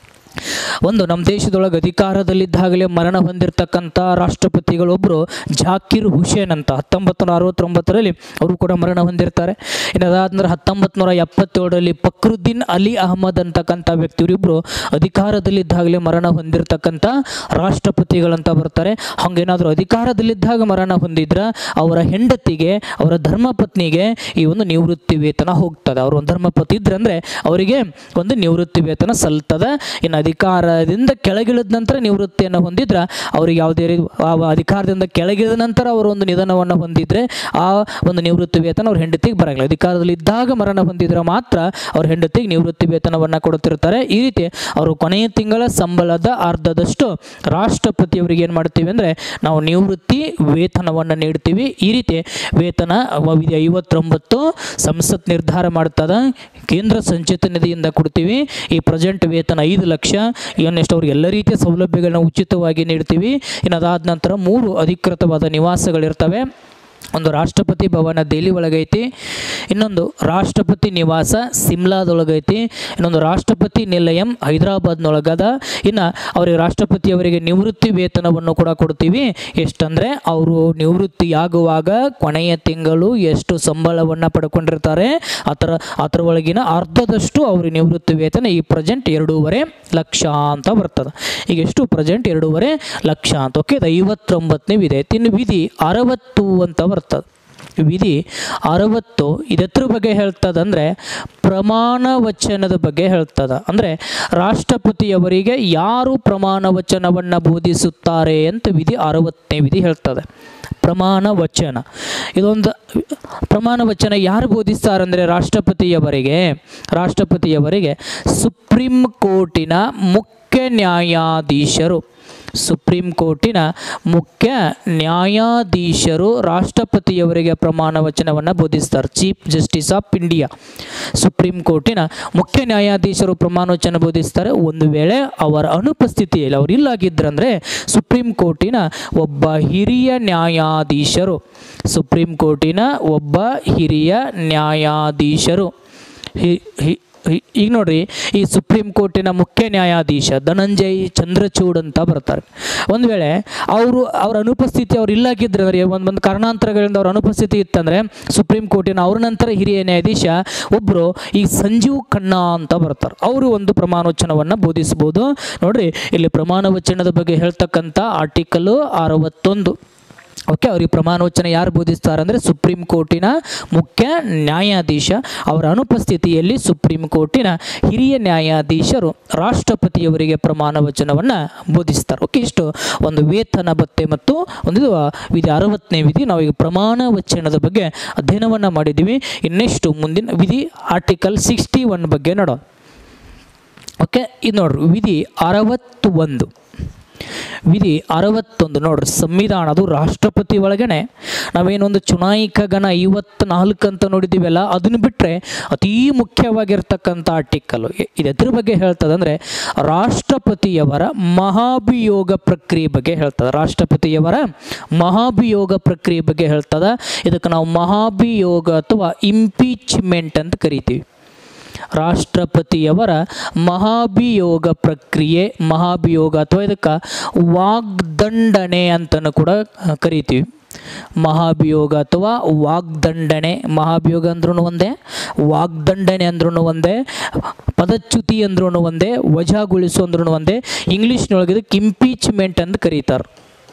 ಒಂದು ನಮ್ಮ ದೇಶದೊಳಗೆ ಅಧಿಕಾರದಲ್ಲಿದ್ದಾಗಲೇ ಮರಣ ಹೊಂದಿರತಕ್ಕಂಥ ರಾಷ್ಟ್ರಪತಿಗಳೊಬ್ಬರು ಜಾಕಿರ್ ಹುಸೇನ್ ಅಂತ ಹತ್ತೊಂಬತ್ತು ನೂರ ಅರವತ್ತೊಂಬತ್ತರಲ್ಲಿ ಅವರು ಕೂಡ ಮರಣ ಹೊಂದಿರ್ತಾರೆ ಇನ್ನು ಅದಾದ್ಮೇಲೆ ಹತ್ತೊಂಬತ್ತು ನೂರ ಎಪ್ಪತ್ತೇಳರಲ್ಲಿ ಫಕ್ರುದ್ದೀನ್ ಅಲಿ ಅಹಮದ್ ಅಂತಕ್ಕಂಥ ವ್ಯಕ್ತಿ ಇವರಿಬ್ಬರು ಅಧಿಕಾರದಲ್ಲಿದ್ದಾಗಲೇ ಮರಣ ಹೊಂದಿರತಕ್ಕಂಥ ರಾಷ್ಟ್ರಪತಿಗಳಂತ ಬರ್ತಾರೆ ಹಂಗೇನಾದರೂ ಅಧಿಕಾರದಲ್ಲಿದ್ದಾಗ ಮರಣ ಹೊಂದಿದ್ರೆ ಅವರ ಹೆಂಡತಿಗೆ ಅವರ ಧರ್ಮಪತ್ನಿಗೆ ಈ ಒಂದು ನಿವೃತ್ತಿ ವೇತನ ಹೋಗ್ತದೆ ಅವರು ಒಂದು ಧರ್ಮಪತಿ ಇದ್ರೆ ಅಂದರೆ ಅವರಿಗೆ ಒಂದು ನಿವೃತ್ತಿ ವೇತನ ಸಲ್ತದ ಇನ್ನು ಅಧಿಕಾರದಿಂದ ಕೆಳಗಿಳಿದ ನಂತರ ನಿವೃತ್ತಿಯನ್ನು ಹೊಂದಿದ್ರೆ ಅವ್ರಿಗೆ ಯಾವುದೇ ರೀತಿ ಆ ಅಧಿಕಾರದಿಂದ ಕೆಳಗಿಳಿದ ನಂತರ ಅವರು ಒಂದು ನಿಧನವನ್ನು ಹೊಂದಿದ್ರೆ ಆ ಒಂದು ನಿವೃತ್ತಿ ವೇತನ ಅವ್ರ ಹೆಂಡತಿಗೆ ಬರಂಗಿಲ್ಲ ಅಧಿಕಾರದಲ್ಲಿ ಇದ್ದಾಗ ಮರಣ ಹೊಂದಿದ್ರೆ ಮಾತ್ರ ಅವ್ರ ಹೆಂಡತಿಗೆ ನಿವೃತ್ತಿ ವೇತನವನ್ನು ಕೊಡುತ್ತಿರ್ತಾರೆ ಈ ರೀತಿ ಅವರು ಕೊನೆಯ ತಿಂಗಳ ಸಂಬಳದ ಅರ್ಧದಷ್ಟು ರಾಷ್ಟ್ರಪತಿಯವರಿಗೆ ಏನು ಮಾಡ್ತೀವಿ ಅಂದರೆ ನಾವು ನಿವೃತ್ತಿ ವೇತನವನ್ನು ನೀಡ್ತೀವಿ ಈ ರೀತಿ ವೇತನ ವಿಧಿ ಐವತ್ತೊಂಬತ್ತು ಸಂಸತ್ ನಿರ್ಧಾರ ಮಾಡ್ತದ ಕೇಂದ್ರ ಸಂಚಿತ ನಿಧಿಯಿಂದ ಕೊಡ್ತೀವಿ ಈ ಪ್ರೆಸೆಂಟ್ ವೇತನ ಐದು ಲಕ್ಷ ಇನ್ನೆಷ್ಟು ಅವ್ರಿಗೆ ಎಲ್ಲ ರೀತಿಯ ಸೌಲಭ್ಯಗಳನ್ನ ಉಚಿತವಾಗಿ ನೀಡ್ತೀವಿ ಇನ್ನು ಅದಾದ ನಂತರ ಮೂರು ಅಧಿಕೃತವಾದ ನಿವಾಸಗಳಿರ್ತವೆ ಒಂದು ರಾಷ್ಟ್ರಪತಿ ಭವನ ದೆಹಲಿ ಒಳಗೈತಿ ಇನ್ನೊಂದು ರಾಷ್ಟ್ರಪತಿ ನಿವಾಸ ಸಿಮ್ಲಾದೊಳಗೈತಿ ಇನ್ನೊಂದು ರಾಷ್ಟ್ರಪತಿ ನಿಲಯಂ ಹೈದರಾಬಾದ್ನೊಳಗದ ಇನ್ನು ಅವರಿಗೆ ರಾಷ್ಟ್ರಪತಿಯವರಿಗೆ ನಿವೃತ್ತಿ ವೇತನವನ್ನು ಕೂಡ ಕೊಡ್ತೀವಿ ಎಷ್ಟಂದರೆ ಅವರು ನಿವೃತ್ತಿಯಾಗುವಾಗ ಕೊನೆಯ ತಿಂಗಳು ಎಷ್ಟು ಸಂಬಳವನ್ನು ಪಡ್ಕೊಂಡಿರ್ತಾರೆ ಅದರ ಅದರ ಒಳಗಿನ ಅರ್ಧದಷ್ಟು ಅವ್ರಿಗೆ ನಿವೃತ್ತಿ ವೇತನ ಈ ಪ್ರೆಸೆಂಟ್ ಎರಡೂವರೆ ಲಕ್ಷ ಅಂತ ಬರ್ತದೆ ಈಗ ಎಷ್ಟು ಪ್ರೆಸೆಂಟ್ ಎರಡೂವರೆ ಲಕ್ಷ ಅಂತ ಓಕೆ ಇದು ಐವತ್ತೊಂಬತ್ತನೇ ವಿಧಿ ಇನ್ನು ವಿಧಿ ಅರವತ್ತು ಅಂತ ಬರ್ತದೆ ವಿಧಿ ಅರವತ್ತು ಇದೆತ್ರ ಬಗ್ಗೆ ಹೇಳ್ತದಂದರೆ ಪ್ರಮಾಣ ವಚನದ ಬಗ್ಗೆ ಹೇಳ್ತದ ಅಂದರೆ ರಾಷ್ಟ್ರಪತಿಯವರಿಗೆ ಯಾರು ಪ್ರಮಾಣ ವಚನವನ್ನು ಬೋಧಿಸುತ್ತಾರೆ ಅಂತ ವಿಧಿ ಅರವತ್ತನೇ ವಿಧಿ ಹೇಳ್ತದೆ ಪ್ರಮಾಣ ವಚನ ಇದೊಂದು ಪ್ರಮಾಣ ವಚನ ಯಾರು ಬೋಧಿಸ್ತಾರೆ ಅಂದರೆ ರಾಷ್ಟ್ರಪತಿಯವರಿಗೆ ರಾಷ್ಟ್ರಪತಿಯವರಿಗೆ ಸುಪ್ರೀಂ ಕೋರ್ಟಿನ ಮುಖ್ಯ ನ್ಯಾಯಾಧೀಶರು ಸುಪ್ರೀಂ ಕೋರ್ಟಿನ ಮುಖ್ಯ ನ್ಯಾಯಾಧೀಶರು ರಾಷ್ಟ್ರಪತಿಯವರಿಗೆ ಪ್ರಮಾಣ ವಚನವನ್ನು ಬೋಧಿಸ್ತಾರೆ chief justice of India supreme ಕೋರ್ಟಿನ ಮುಖ್ಯ ನ್ಯಾಯಾಧೀಶರು ಪ್ರಮಾಣ ವಚನ ಬೋಧಿಸ್ತಾರೆ ಒಂದು ವೇಳೆ ಅವರ ಅನುಪಸ್ಥಿತಿಯಲ್ಲಿ ಅವರು ಇಲ್ಲಾಗಿದ್ರಂದರೆ ಸುಪ್ರೀಂ ಕೋರ್ಟಿನ ಒಬ್ಬ ಹಿರಿಯ ನ್ಯಾಯಾಧೀಶರು ಸುಪ್ರೀಂ ಕೋರ್ಟಿನ ಒಬ್ಬ ಹಿರಿಯ ನ್ಯಾಯಾಧೀಶರು ಹಿ ಹಿ- ಹಿ- ಈಗ ನೋಡ್ರಿ ಈ ಸುಪ್ರೀಂ ಕೋರ್ಟಿನ ಮುಖ್ಯ ನ್ಯಾಯಾಧೀಶ ಧನಂಜಯ್ ಚಂದ್ರಚೂಡ್ ಅಂತ ಬರ್ತಾರೆ ಒಂದು ವೇಳೆ ಅವರು ಅವರ ಅನುಪಸ್ಥಿತಿ ಅವ್ರು ಇಲ್ಲಾಗಿದ್ರೆ ಅಂದರೆ ಒಂದು ಒಂದು ಕಾರಣಾಂತರಗಳಿಂದ ಅವ್ರ ಅನುಪಸ್ಥಿತಿ ಇತ್ತಂದರೆ ಸುಪ್ರೀಂ ಕೋರ್ಟಿನ ಅವ್ರ ನಂತರ ಹಿರಿಯ ನ್ಯಾಯಾಧೀಶ ಒಬ್ಬರು ಈ ಸಂಜೀವ್ ಖನ್ನಾ ಅಂತ ಬರ್ತಾರೆ ಅವರು ಒಂದು ಪ್ರಮಾಣವಚನವನ್ನು ಬೋಧಿಸ್ಬೋದು ನೋಡ್ರಿ ಇಲ್ಲಿ ಪ್ರಮಾಣವಚನದ ಬಗ್ಗೆ ಹೇಳ್ತಕ್ಕಂಥ ಆರ್ಟಿಕಲ್ ಅರವತ್ತೊಂದು ಓಕೆ ಅವ್ರಿಗೆ ಪ್ರಮಾಣವಚನ ಯಾರು ಬೋಧಿಸ್ತಾರೆ ಅಂದರೆ ಸುಪ್ರೀಂ ಕೋರ್ಟಿನ ಮುಖ್ಯ ನ್ಯಾಯಾಧೀಶ ಅವರ ಅನುಪಸ್ಥಿತಿಯಲ್ಲಿ ಸುಪ್ರೀಂ ಕೋರ್ಟಿನ ಹಿರಿಯ ನ್ಯಾಯಾಧೀಶರು ರಾಷ್ಟ್ರಪತಿಯವರಿಗೆ ಪ್ರಮಾಣವಚನವನ್ನು ಬೋಧಿಸ್ತಾರೆ ಓಕೆ ಇಷ್ಟು ಒಂದು ವೇತನ ಭತ್ಯೆ ಮತ್ತು ಒಂದು ಇದು ವಿಧಿ ಅರವತ್ತನೇ ವಿಧಿ ನಾವು ಈಗ ಪ್ರಮಾಣ ವಚನದ ಬಗ್ಗೆ ಅಧ್ಯಯನವನ್ನು ಮಾಡಿದ್ದೀವಿ ಇನ್ನೆಷ್ಟು ಮುಂದಿನ ವಿಧಿ ಆರ್ಟಿಕಲ್ ಸಿಕ್ಸ್ಟಿ ಒನ್ ಬಗ್ಗೆ ನೋಡೋಣ ಓಕೆ ಇದು ನೋಡ್ರಿ ವಿಧಿ ಅರವತ್ತು ಒಂದು ವಿಧಿ ಅರವತ್ತೊಂದು ನೋಡ್ರಿ ಸಂವಿಧಾನ ಅದು ರಾಷ್ಟ್ರಪತಿ ಒಳಗನೆ ನಾವೇನೊಂದು ಚುನಾಯಿಕ ಗಣ ಐವತ್ನಾಲ್ಕು ಅಂತ ನೋಡಿದ್ದೀವಲ್ಲ ಅದನ್ನು ಬಿಟ್ಟರೆ ಅತೀ ಮುಖ್ಯವಾಗಿರ್ತಕ್ಕಂಥ ಆರ್ಟಿಕಲ್ ಇದು ಎದ್ರ ಬಗ್ಗೆ ಹೇಳ್ತದೆ ಅಂದರೆ ರಾಷ್ಟ್ರಪತಿಯವರ ಮಹಾಭಿಯೋಗ ಪ್ರಕ್ರಿಯೆ ಬಗ್ಗೆ ಹೇಳ್ತದೆ ರಾಷ್ಟ್ರಪತಿಯವರ ಮಹಾಭಿಯೋಗ ಪ್ರಕ್ರಿಯೆ ಬಗ್ಗೆ ಹೇಳ್ತದ ಇದಕ್ಕೆ ನಾವು ಮಹಾಭಿಯೋಗ ಅಥವಾ ಇಂಪೀಚ್ಮೆಂಟ್ ಅಂತ ಕರಿತೀವಿ ರಾಷ್ಟ್ರಪತಿಯವರ ಮಹಾಭಿಯೋಗ ಪ್ರಕ್ರಿಯೆ ಮಹಾಭಿಯೋಗ ಅಥವಾ ಇದಕ್ಕೆ ವಾಗ್ದಂಡನೆ ಅಂತಲೂ ಕೂಡ ಕರಿತೀವಿ ಮಹಾಭಿಯೋಗ ಅಥವಾ ವಾಗ್ದಂಡನೆ ಮಹಾಭಿಯೋಗ ಅಂದ್ರೂ ಒಂದೇ ವಾಗ್ದಂಡನೆ ಅಂದ್ರೂ ಒಂದೇ ಪದಚ್ಯುತಿ ಅಂದ್ರೂ ಒಂದೇ ವಜಾಗೊಳಿಸು ಅಂದ್ರೂ ಒಂದೇ ಇಂಗ್ಲೀಷ್ನೊಳಗೆ ಇದಕ್ಕೆ ಇಂಪೀಚ್ಮೆಂಟ್ ಅಂತ ಕರೀತಾರೆ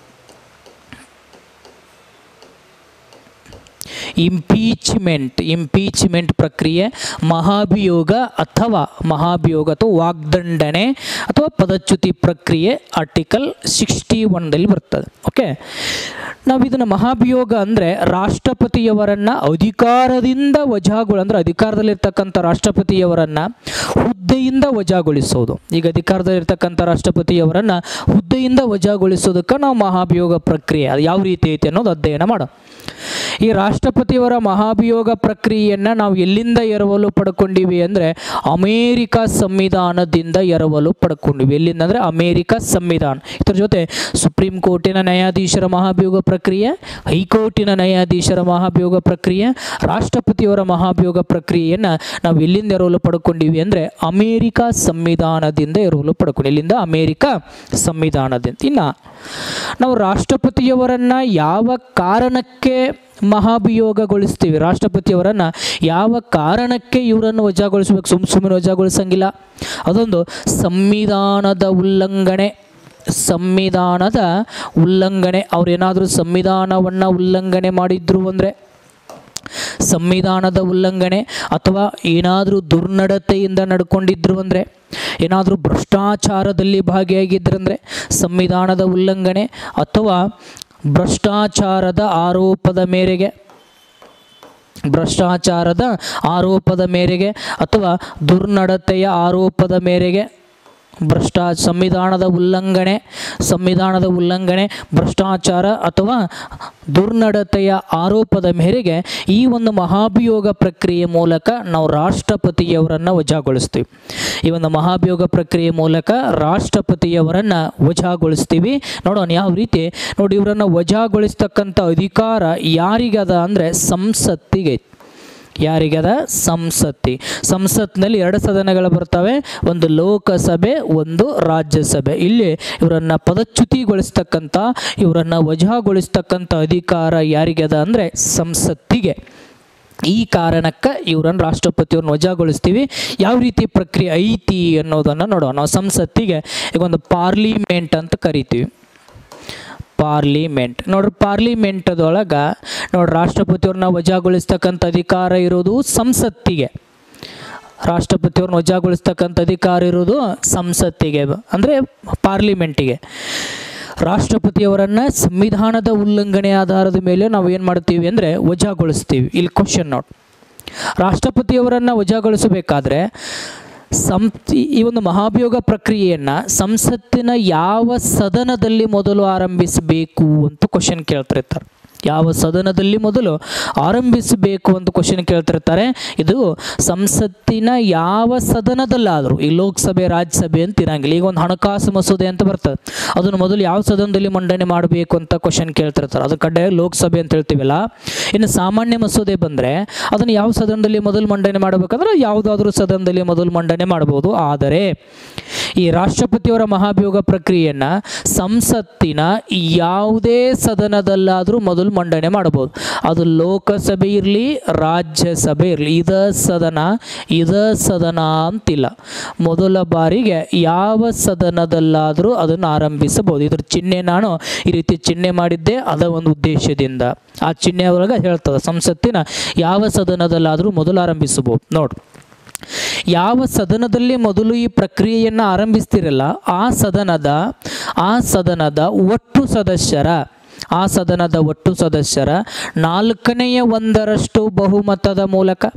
ಇಂಪೀಚ್ಮೆಂಟ್ ಇಂಪೀಚ್ಮೆಂಟ್ ಪ್ರಕ್ರಿಯೆ ಮಹಾಭಿಯೋಗ ಅಥವಾ ಮಹಾಭಿಯೋಗ ಅಥವಾ ವಾಗ್ದಂಡನೆ ಅಥವಾ ಪದಚ್ಯುತಿ ಪ್ರಕ್ರಿಯೆ ಆರ್ಟಿಕಲ್ ಸಿಕ್ಸ್ಟಿ ಒನ್ದಲ್ಲಿ ಬರ್ತದೆ ಓಕೆ ನಾವು ಇದನ್ನು ಮಹಾಭಿಯೋಗ ಅಂದರೆ ರಾಷ್ಟ್ರಪತಿಯವರನ್ನು ಅಧಿಕಾರದಿಂದ ವಜಾಗೊಳ ಅಂದರೆ ಅಧಿಕಾರದಲ್ಲಿರ್ತಕ್ಕಂಥ ರಾಷ್ಟ್ರಪತಿಯವರನ್ನು ಹುದ್ದೆಯಿಂದ ವಜಾಗೊಳಿಸೋದು ಈಗ ಅಧಿಕಾರದಲ್ಲಿರ್ತಕ್ಕಂಥ ರಾಷ್ಟ್ರಪತಿಯವರನ್ನು ಹುದ್ದೆಯಿಂದ ವಜಾಗೊಳಿಸೋದಕ್ಕೆ ನಾವು ಮಹಾಭಿಯೋಗ ಪ್ರಕ್ರಿಯೆ ಅದು ಯಾವ ರೀತಿ ಐತೆ ಅನ್ನೋದು ಅಧ್ಯಯನ ಮಾಡೋ ಈ ರಾಷ್ಟ್ರಪತಿಯವರ ಮಹಾಭಿಯೋಗ ಪ್ರಕ್ರಿಯೆಯನ್ನು ನಾವು ಎಲ್ಲಿಂದ ಎರವಲು ಪಡ್ಕೊಂಡಿವಿ ಅಂದರೆ ಅಮೇರಿಕ ಸಂವಿಧಾನದಿಂದ ಎರವಲು ಪಡ್ಕೊಂಡಿವಿ ಎಲ್ಲಿಂದ ಅಂದರೆ ಅಮೇರಿಕ ಸಂವಿಧಾನ ಇದರ ಜೊತೆ ಸುಪ್ರೀಂ ಕೋರ್ಟಿನ ನ್ಯಾಯಾಧೀಶರ ಮಹಾಭಿಯೋಗ ಪ್ರಕ್ರಿಯೆ ಹೈಕೋರ್ಟಿನ ನ್ಯಾಯಾಧೀಶರ ಮಹಾಭಿಯೋಗ ಪ್ರಕ್ರಿಯೆ ರಾಷ್ಟ್ರಪತಿಯವರ ಮಹಾಭಿಯೋಗ ಪ್ರಕ್ರಿಯೆಯನ್ನು ನಾವು ಎಲ್ಲಿಂದ ಎರವಲು ಪಡ್ಕೊಂಡಿವಿ ಅಂದರೆ ಅಮೇರಿಕ ಸಂವಿಧಾನದಿಂದ ಎರವಲು ಪಡ್ಕೊಂಡು ಎಲ್ಲಿಂದ ಅಮೇರಿಕ ಸಂವಿಧಾನದಿಂದ ಇನ್ನು ನಾವು ರಾಷ್ಟ್ರಪತಿಯವರನ್ನು ಯಾವ ಕಾರಣಕ್ಕೆ ಮಹಾಭಿಯೋಗಗೊಳಿಸ್ತೀವಿ ರಾಷ್ಟ್ರಪತಿಯವರನ್ನು ಯಾವ ಕಾರಣಕ್ಕೆ ಇವರನ್ನು ವಜಾಗೊಳಿಸ್ಬೇಕು ಸುಮ್ಮ ಸುಮ್ಮನೆ ವಜಾಗೊಳಿಸಂಗಿಲ್ಲ ಅದೊಂದು ಸಂವಿಧಾನದ ಉಲ್ಲಂಘನೆ ಸಂವಿಧಾನದ ಉಲ್ಲಂಘನೆ ಅವ್ರೇನಾದರೂ ಸಂವಿಧಾನವನ್ನು ಉಲ್ಲಂಘನೆ ಮಾಡಿದ್ರು ಅಂದರೆ ಸಂವಿಧಾನದ ಉಲ್ಲಂಘನೆ ಅಥವಾ ಏನಾದರೂ ದುರ್ನಡತೆಯಿಂದ ನಡ್ಕೊಂಡಿದ್ರು ಅಂದರೆ ಏನಾದರೂ ಭ್ರಷ್ಟಾಚಾರದಲ್ಲಿ ಭಾಗಿಯಾಗಿದ್ರಂದರೆ ಸಂವಿಧಾನದ ಉಲ್ಲಂಘನೆ ಅಥವಾ ಭ್ರಷ್ಟಾಚಾರದ ಆರೋಪದ ಮೇರೆಗೆ ಭ್ರಷ್ಟಾಚಾರದ ಆರೋಪದ ಮೇರೆಗೆ ಅಥವಾ ದುರ್ನಡತೆಯ ಆರೋಪದ ಮೇರೆಗೆ ಭ್ರಷ್ಟಾ ಸಂವಿಧಾನದ ಉಲ್ಲಂಘನೆ ಸಂವಿಧಾನದ ಉಲ್ಲಂಘನೆ ಭ್ರಷ್ಟಾಚಾರ ಅಥವಾ ದುರ್ನಡತೆಯ ಆರೋಪದ ಮೇರೆಗೆ ಈ ಒಂದು ಮಹಾಭಿಯೋಗ ಪ್ರಕ್ರಿಯೆ ಮೂಲಕ ನಾವು ರಾಷ್ಟ್ರಪತಿಯವರನ್ನು ವಜಾಗೊಳಿಸ್ತೀವಿ ಈ ಒಂದು ಮಹಾಭಿಯೋಗ ಪ್ರಕ್ರಿಯೆ ಮೂಲಕ ರಾಷ್ಟ್ರಪತಿಯವರನ್ನು ವಜಾಗೊಳಿಸ್ತೀವಿ ನೋಡೋಣ ಯಾವ ರೀತಿ ನೋಡಿ ಇವರನ್ನು ವಜಾಗೊಳಿಸ್ತಕ್ಕಂಥ ಅಧಿಕಾರ ಯಾರಿಗದ ಅಂದರೆ ಸಂಸತ್ತಿಗೆ ಯಾರಿಗದ ಸಂಸತ್ತಿ ಸಂಸತ್ನಲ್ಲಿ ಎರಡು ಸದನಗಳು ಬರ್ತವೆ ಒಂದು ಲೋಕಸಭೆ ಒಂದು ರಾಜ್ಯಸಭೆ ಇಲ್ಲಿ ಇವರನ್ನು ಪದಚ್ಯುತಿಗೊಳಿಸ್ತಕ್ಕಂಥ ಇವರನ್ನು ವಜಾಗೊಳಿಸ್ತಕ್ಕಂಥ ಅಧಿಕಾರ ಯಾರಿಗದ ಅಂದರೆ ಸಂಸತ್ತಿಗೆ ಈ ಕಾರಣಕ್ಕೆ ಇವರನ್ನು ರಾಷ್ಟ್ರಪತಿಯವ್ರನ್ನ ವಜಾಗೊಳಿಸ್ತೀವಿ ಯಾವ ರೀತಿ ಪ್ರಕ್ರಿಯೆ ಐತಿ ಅನ್ನೋದನ್ನು ನೋಡೋಣ ನಾವು ಸಂಸತ್ತಿಗೆ ಈಗ ಒಂದು ಪಾರ್ಲಿಮೆಂಟ್ ಅಂತ ಕರಿತೀವಿ ಪಾರ್ಲಿಮೆಂಟ್ ನೋಡ್ರಿ ಪಾರ್ಲಿಮೆಂಟದೊಳಗೆ ನೋಡ್ರಿ ರಾಷ್ಟ್ರಪತಿಯವ್ರನ್ನ ವಜಾಗೊಳಿಸ್ತಕ್ಕಂಥ ಅಧಿಕಾರ ಇರೋದು ಸಂಸತ್ತಿಗೆ ರಾಷ್ಟ್ರಪತಿಯವ್ರನ್ನ ವಜಾಗೊಳಿಸ್ತಕ್ಕಂಥ ಅಧಿಕಾರ ಇರೋದು ಸಂಸತ್ತಿಗೆ ಅಂದರೆ ಪಾರ್ಲಿಮೆಂಟಿಗೆ ರಾಷ್ಟ್ರಪತಿಯವರನ್ನು ಸಂವಿಧಾನದ ಉಲ್ಲಂಘನೆ ಆಧಾರದ ಮೇಲೆ ನಾವು ಏನು ಮಾಡ್ತೀವಿ ಅಂದರೆ ವಜಾಗೊಳಿಸ್ತೀವಿ ಇಲ್ಲಿ ಕ್ವಶನ್ ನೋಟ್ ರಾಷ್ಟ್ರಪತಿಯವರನ್ನು ವಜಾಗೊಳಿಸಬೇಕಾದ್ರೆ ಸಂ ಈ ಒಂದು ಮಹಾಭಿಯೋಗ ಪ್ರಕ್ರಿಯೆಯನ್ನು ಸಂಸತ್ತಿನ ಯಾವ ಸದನದಲ್ಲಿ ಮೊದಲು ಆರಂಭಿಸಬೇಕು ಅಂತ ಕ್ವಶನ್ ಕೇಳ್ತಿರ್ತಾರೆ ಯಾವ ಸದನದಲ್ಲಿ ಮೊದಲು ಆರಂಭಿಸಬೇಕು ಅಂತ ಕ್ವಶನ್ ಕೇಳ್ತಿರ್ತಾರೆ ಇದು ಸಂಸತ್ತಿನ ಯಾವ ಸದನದಲ್ಲಾದರೂ ಈ ಲೋಕಸಭೆ ರಾಜ್ಯಸಭೆ ಅಂತ ಇರಂಗಿಲ್ಲ ಈಗ ಒಂದು ಹಣಕಾಸು ಮಸೂದೆ ಅಂತ ಬರ್ತದೆ ಅದನ್ನು ಮೊದಲು ಯಾವ ಸದನದಲ್ಲಿ ಮಂಡನೆ ಮಾಡಬೇಕು ಅಂತ ಕ್ವಶನ್ ಕೇಳ್ತಿರ್ತಾರೆ ಅದು ಕಡ್ಡಾಯ ಲೋಕಸಭೆ ಅಂತ ಹೇಳ್ತೀವಲ್ಲ ಇನ್ನು ಸಾಮಾನ್ಯ ಮಸೂದೆ ಬಂದರೆ ಅದನ್ನು ಯಾವ ಸದನದಲ್ಲಿ ಮೊದಲು ಮಂಡನೆ ಮಾಡಬೇಕಂದ್ರೆ ಯಾವುದಾದ್ರೂ ಸದನದಲ್ಲಿ ಮೊದಲು ಮಂಡನೆ ಮಾಡ್ಬೋದು ಆದರೆ ಈ ರಾಷ್ಟ್ರಪತಿಯವರ ಮಹಾಭಿಯೋಗ ಪ್ರಕ್ರಿಯೆಯನ್ನು ಸಂಸತ್ತಿನ ಯಾವುದೇ ಸದನದಲ್ಲಾದರೂ ಮೊದಲು ಮಂಡನೆ ಮಾಡಬಹುದು ಅದು ಲೋಕಸಭೆ ಇರಲಿ ರಾಜ್ಯಸಭೆ ಇರಲಿ ಇದ ಸದನ ಇದ ಸದನ ಅಂತಿಲ್ಲ ಮೊದಲ ಬಾರಿಗೆ ಯಾವ ಸದನದಲ್ಲಾದರೂ ಅದನ್ನು ಆರಂಭಿಸಬಹುದು ಇದ್ರ ಚಿಹ್ನೆ ನಾನು ಈ ರೀತಿ ಚಿಹ್ನೆ ಮಾಡಿದ್ದೆ ಅದ ಒಂದು ಉದ್ದೇಶದಿಂದ ಆ ಚಿಹ್ನೆ ಒಳಗೆ ಹೇಳ್ತದೆ ಸಂಸತ್ತಿನ ಯಾವ ಸದನದಲ್ಲಾದರೂ ಮೊದಲು ಆರಂಭಿಸಬಹುದು ನೋಡು ಯಾವ ಸದನದಲ್ಲಿ ಮೊದಲು ಈ ಪ್ರಕ್ರಿಯೆಯನ್ನು ಆರಂಭಿಸ್ತಿರಲ್ಲ ಆ ಸದನದ ಆ ಸದನದ ಒಟ್ಟು ಸದಸ್ಯರ ಆ ಸದನದ ಒಟ್ಟು ಸದಸ್ಯರ ನಾಲ್ಕನೆಯ ಒಂದರಷ್ಟು ಬಹುಮತದ ಮೂಲಕ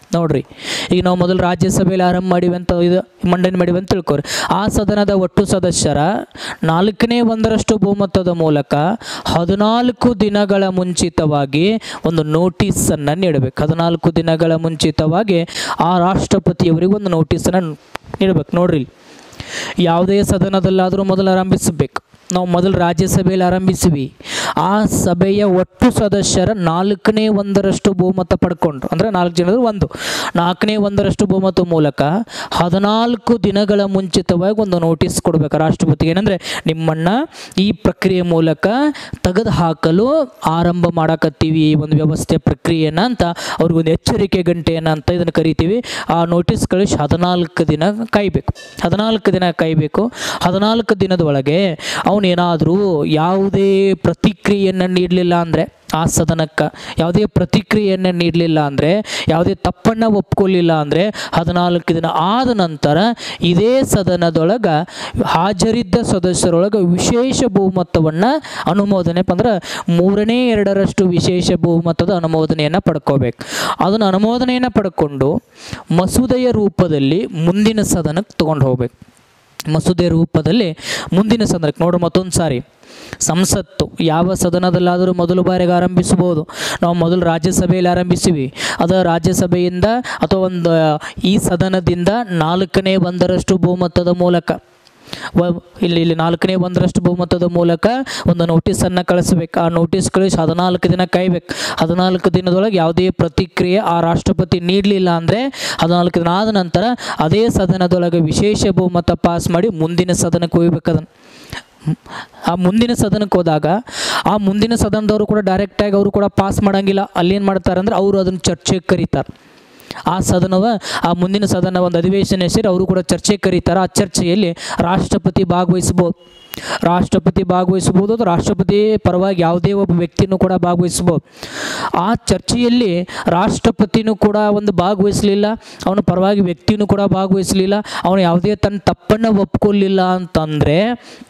ನೋಡ್ರಿ ಈಗ ನಾವು ಮೊದಲು ರಾಜ್ಯಸಭೆಯಲ್ಲಿ ಆರಂಭ ಮಾಡಿವಿ ಅಂತ ಇದು ಮಂಡನೆ ಮಾಡಿವಿ ಅಂತ ತಿಳ್ಕೊರಿ ಆ ಸದನದ ಒಟ್ಟು ಸದಸ್ಯರ ನಾಲ್ಕನೇ ಒಂದರಷ್ಟು ಬಹುಮತದ ಮೂಲಕ ಹದಿನಾಲ್ಕು ದಿನಗಳ ಮುಂಚಿತವಾಗಿ ಒಂದು ನೋಟಿಸನ್ನು ನೀಡಬೇಕು ಹದಿನಾಲ್ಕು ದಿನಗಳ ಮುಂಚಿತವಾಗಿ ಆ ರಾಷ್ಟ್ರಪತಿಯವರಿಗೆ ಒಂದು ನೋಟಿಸನ್ನು ನೀಡಬೇಕು ನೋಡ್ರಿ ಇಲ್ಲಿ. ಯಾವುದೇ ಸದನದಲ್ಲಾದರೂ ಮೊದಲು ಆರಂಭಿಸಬೇಕು ನಾವು ಮೊದಲು ರಾಜ್ಯಸಭೆಯಲ್ಲಿ ಆರಂಭಿಸಿವಿ ಆ ಸಭೆಯ ಒಟ್ಟು ಸದಸ್ಯರ ನಾಲ್ಕನೇ ಒಂದರಷ್ಟು ಬಹುಮತ ಪಡ್ಕೊಂಡ್ರು ಅಂದರೆ ನಾಲ್ಕು ಜನರು ಒಂದು ನಾಲ್ಕನೇ ಒಂದರಷ್ಟು ಬಹುಮತ ಮೂಲಕ ಹದಿನಾಲ್ಕು ದಿನಗಳ ಮುಂಚಿತವಾಗಿ ಒಂದು ನೋಟಿಸ್ ಕೊಡಬೇಕು ರಾಷ್ಟ್ರಪತಿಗೆ ಏನಂದರೆ ನಿಮ್ಮನ್ನು ಈ ಪ್ರಕ್ರಿಯೆ ಮೂಲಕ ತೆಗೆದು ಹಾಕಲು ಆರಂಭ ಮಾಡಕತ್ತೀವಿ ಈ ಒಂದು ವ್ಯವಸ್ಥೆ ಪ್ರಕ್ರಿಯೆಯನ್ನು ಅಂತ ಅವ್ರಿಗೊಂದು ಎಚ್ಚರಿಕೆ ಗಂಟೆಯನ್ನು ಅಂತ ಇದನ್ನು ಕರಿತೀವಿ ಆ ನೋಟಿಸ್ ಕಳಿಸಿ ಹದಿನಾಲ್ಕು ದಿನ ಕಾಯಬೇಕು ಹದಿನಾಲ್ಕು ದಿನ ಕಾಯಬೇಕು ಹದಿನಾಲ್ಕು ದಿನದ ಒಳಗೆ ಅವನೇನಾದರೂ ಯಾವುದೇ ಪ್ರತಿಕ್ರಿಯೆಯನ್ನು ನೀಡಲಿಲ್ಲ ಅಂದರೆ ಆ ಸದನಕ್ಕೆ ಯಾವುದೇ ಪ್ರತಿಕ್ರಿಯೆಯನ್ನು ನೀಡಲಿಲ್ಲ ಅಂದರೆ ಯಾವುದೇ ತಪ್ಪನ್ನು ಒಪ್ಕೊಳ್ಳಿಲ್ಲ ಅಂದರೆ ಹದಿನಾಲ್ಕು ದಿನ ಆದ ನಂತರ ಇದೇ ಸದನದೊಳಗೆ ಹಾಜರಿದ್ದ ಸದಸ್ಯರೊಳಗೆ ವಿಶೇಷ ಬಹುಮತವನ್ನು ಅನುಮೋದನೆ ಅಂದ್ರೆ ಮೂರನೇ ಎರಡರಷ್ಟು ವಿಶೇಷ ಬಹುಮತದ ಅನುಮೋದನೆಯನ್ನು ಪಡ್ಕೋಬೇಕು ಅದನ್ನು ಅನುಮೋದನೆಯನ್ನು ಪಡ್ಕೊಂಡು ಮಸೂದೆಯ ರೂಪದಲ್ಲಿ ಮುಂದಿನ ಸದನಕ್ಕೆ ತೊಗೊಂಡು ಹೋಗ್ಬೇಕು ಮಸೂದೆ ರೂಪದಲ್ಲಿ ಮುಂದಿನ ಸದನಕ್ಕೆ ನೋಡು ಮತ್ತೊಂದು ಸಾರಿ ಸಂಸತ್ತು ಯಾವ ಸದನದಲ್ಲಾದರೂ ಮೊದಲು ಬಾರಿಗೆ ಆರಂಭಿಸಬಹುದು ನಾವು ಮೊದಲು ರಾಜ್ಯಸಭೆಯಲ್ಲಿ ಆರಂಭಿಸಿವಿ ಅದು ರಾಜ್ಯಸಭೆಯಿಂದ ಅಥವಾ ಒಂದು ಈ ಸದನದಿಂದ ನಾಲ್ಕನೇ ಒಂದರಷ್ಟು ಬಹುಮತದ ಮೂಲಕ ವ ಇಲ್ಲಿ ಇಲ್ಲಿ ನಾಲ್ಕನೇ ಒಂದರಷ್ಟು ಬಹುಮತದ ಮೂಲಕ ಒಂದು ನೋಟಿಸನ್ನು ಕಳಿಸ್ಬೇಕು ಆ ನೋಟಿಸ್ ಕಳಿಸಿ ಹದಿನಾಲ್ಕು ದಿನ ಕಾಯ್ಬೇಕು ಹದಿನಾಲ್ಕು ದಿನದೊಳಗೆ ಯಾವುದೇ ಪ್ರತಿಕ್ರಿಯೆ ಆ ರಾಷ್ಟ್ರಪತಿ ನೀಡಲಿಲ್ಲ ಅಂದರೆ ಹದಿನಾಲ್ಕು ದಿನ ಆದ ನಂತರ ಅದೇ ಸದನದೊಳಗೆ ವಿಶೇಷ ಬಹುಮತ ಪಾಸ್ ಮಾಡಿ ಮುಂದಿನ ಸದನಕ್ಕೆ ಹೋಗ್ಬೇಕು ಅದನ್ನು ಆ ಮುಂದಿನ ಸದನಕ್ಕೆ ಹೋದಾಗ ಆ ಮುಂದಿನ ಸದನದವರು ಕೂಡ ಡೈರೆಕ್ಟಾಗಿ ಅವರು ಕೂಡ ಪಾಸ್ ಮಾಡಂಗಿಲ್ಲ ಅಲ್ಲೇನು ಮಾಡ್ತಾರೆ ಅಂದ್ರೆ ಅವರು ಅದನ್ನು ಚರ್ಚೆಗೆ ಕರೀತಾರೆ ಆ ಸದನವ ಆ ಮುಂದಿನ ಸದನ ಒಂದು ಅಧಿವೇಶನ ಸೇರಿ ಅವರು ಕೂಡ ಚರ್ಚೆಗೆ ಕರೀತಾರೆ ಆ ಚರ್ಚೆಯಲ್ಲಿ ರಾಷ್ಟ್ರಪತಿ ಭಾಗವಹಿಸ್ಬೋದು ರಾಷ್ಟ್ರಪತಿ ಭಾಗವಹಿಸ್ಬೋದು ಅಥವಾ ರಾಷ್ಟ್ರಪತಿ ಪರವಾಗಿ ಯಾವುದೇ ಒಬ್ಬ ವ್ಯಕ್ತಿನೂ ಕೂಡ ಭಾಗವಹಿಸ್ಬೋದು ಆ ಚರ್ಚೆಯಲ್ಲಿ ರಾಷ್ಟ್ರಪತಿನೂ ಕೂಡ ಒಂದು ಭಾಗವಹಿಸಲಿಲ್ಲ ಅವನ ಪರವಾಗಿ ವ್ಯಕ್ತಿನೂ ಕೂಡ ಭಾಗವಹಿಸಲಿಲ್ಲ ಅವನು ಯಾವುದೇ ತನ್ನ ತಪ್ಪನ್ನು ಒಪ್ಕೊಳ್ಳಿಲ್ಲ ಅಂತಂದರೆ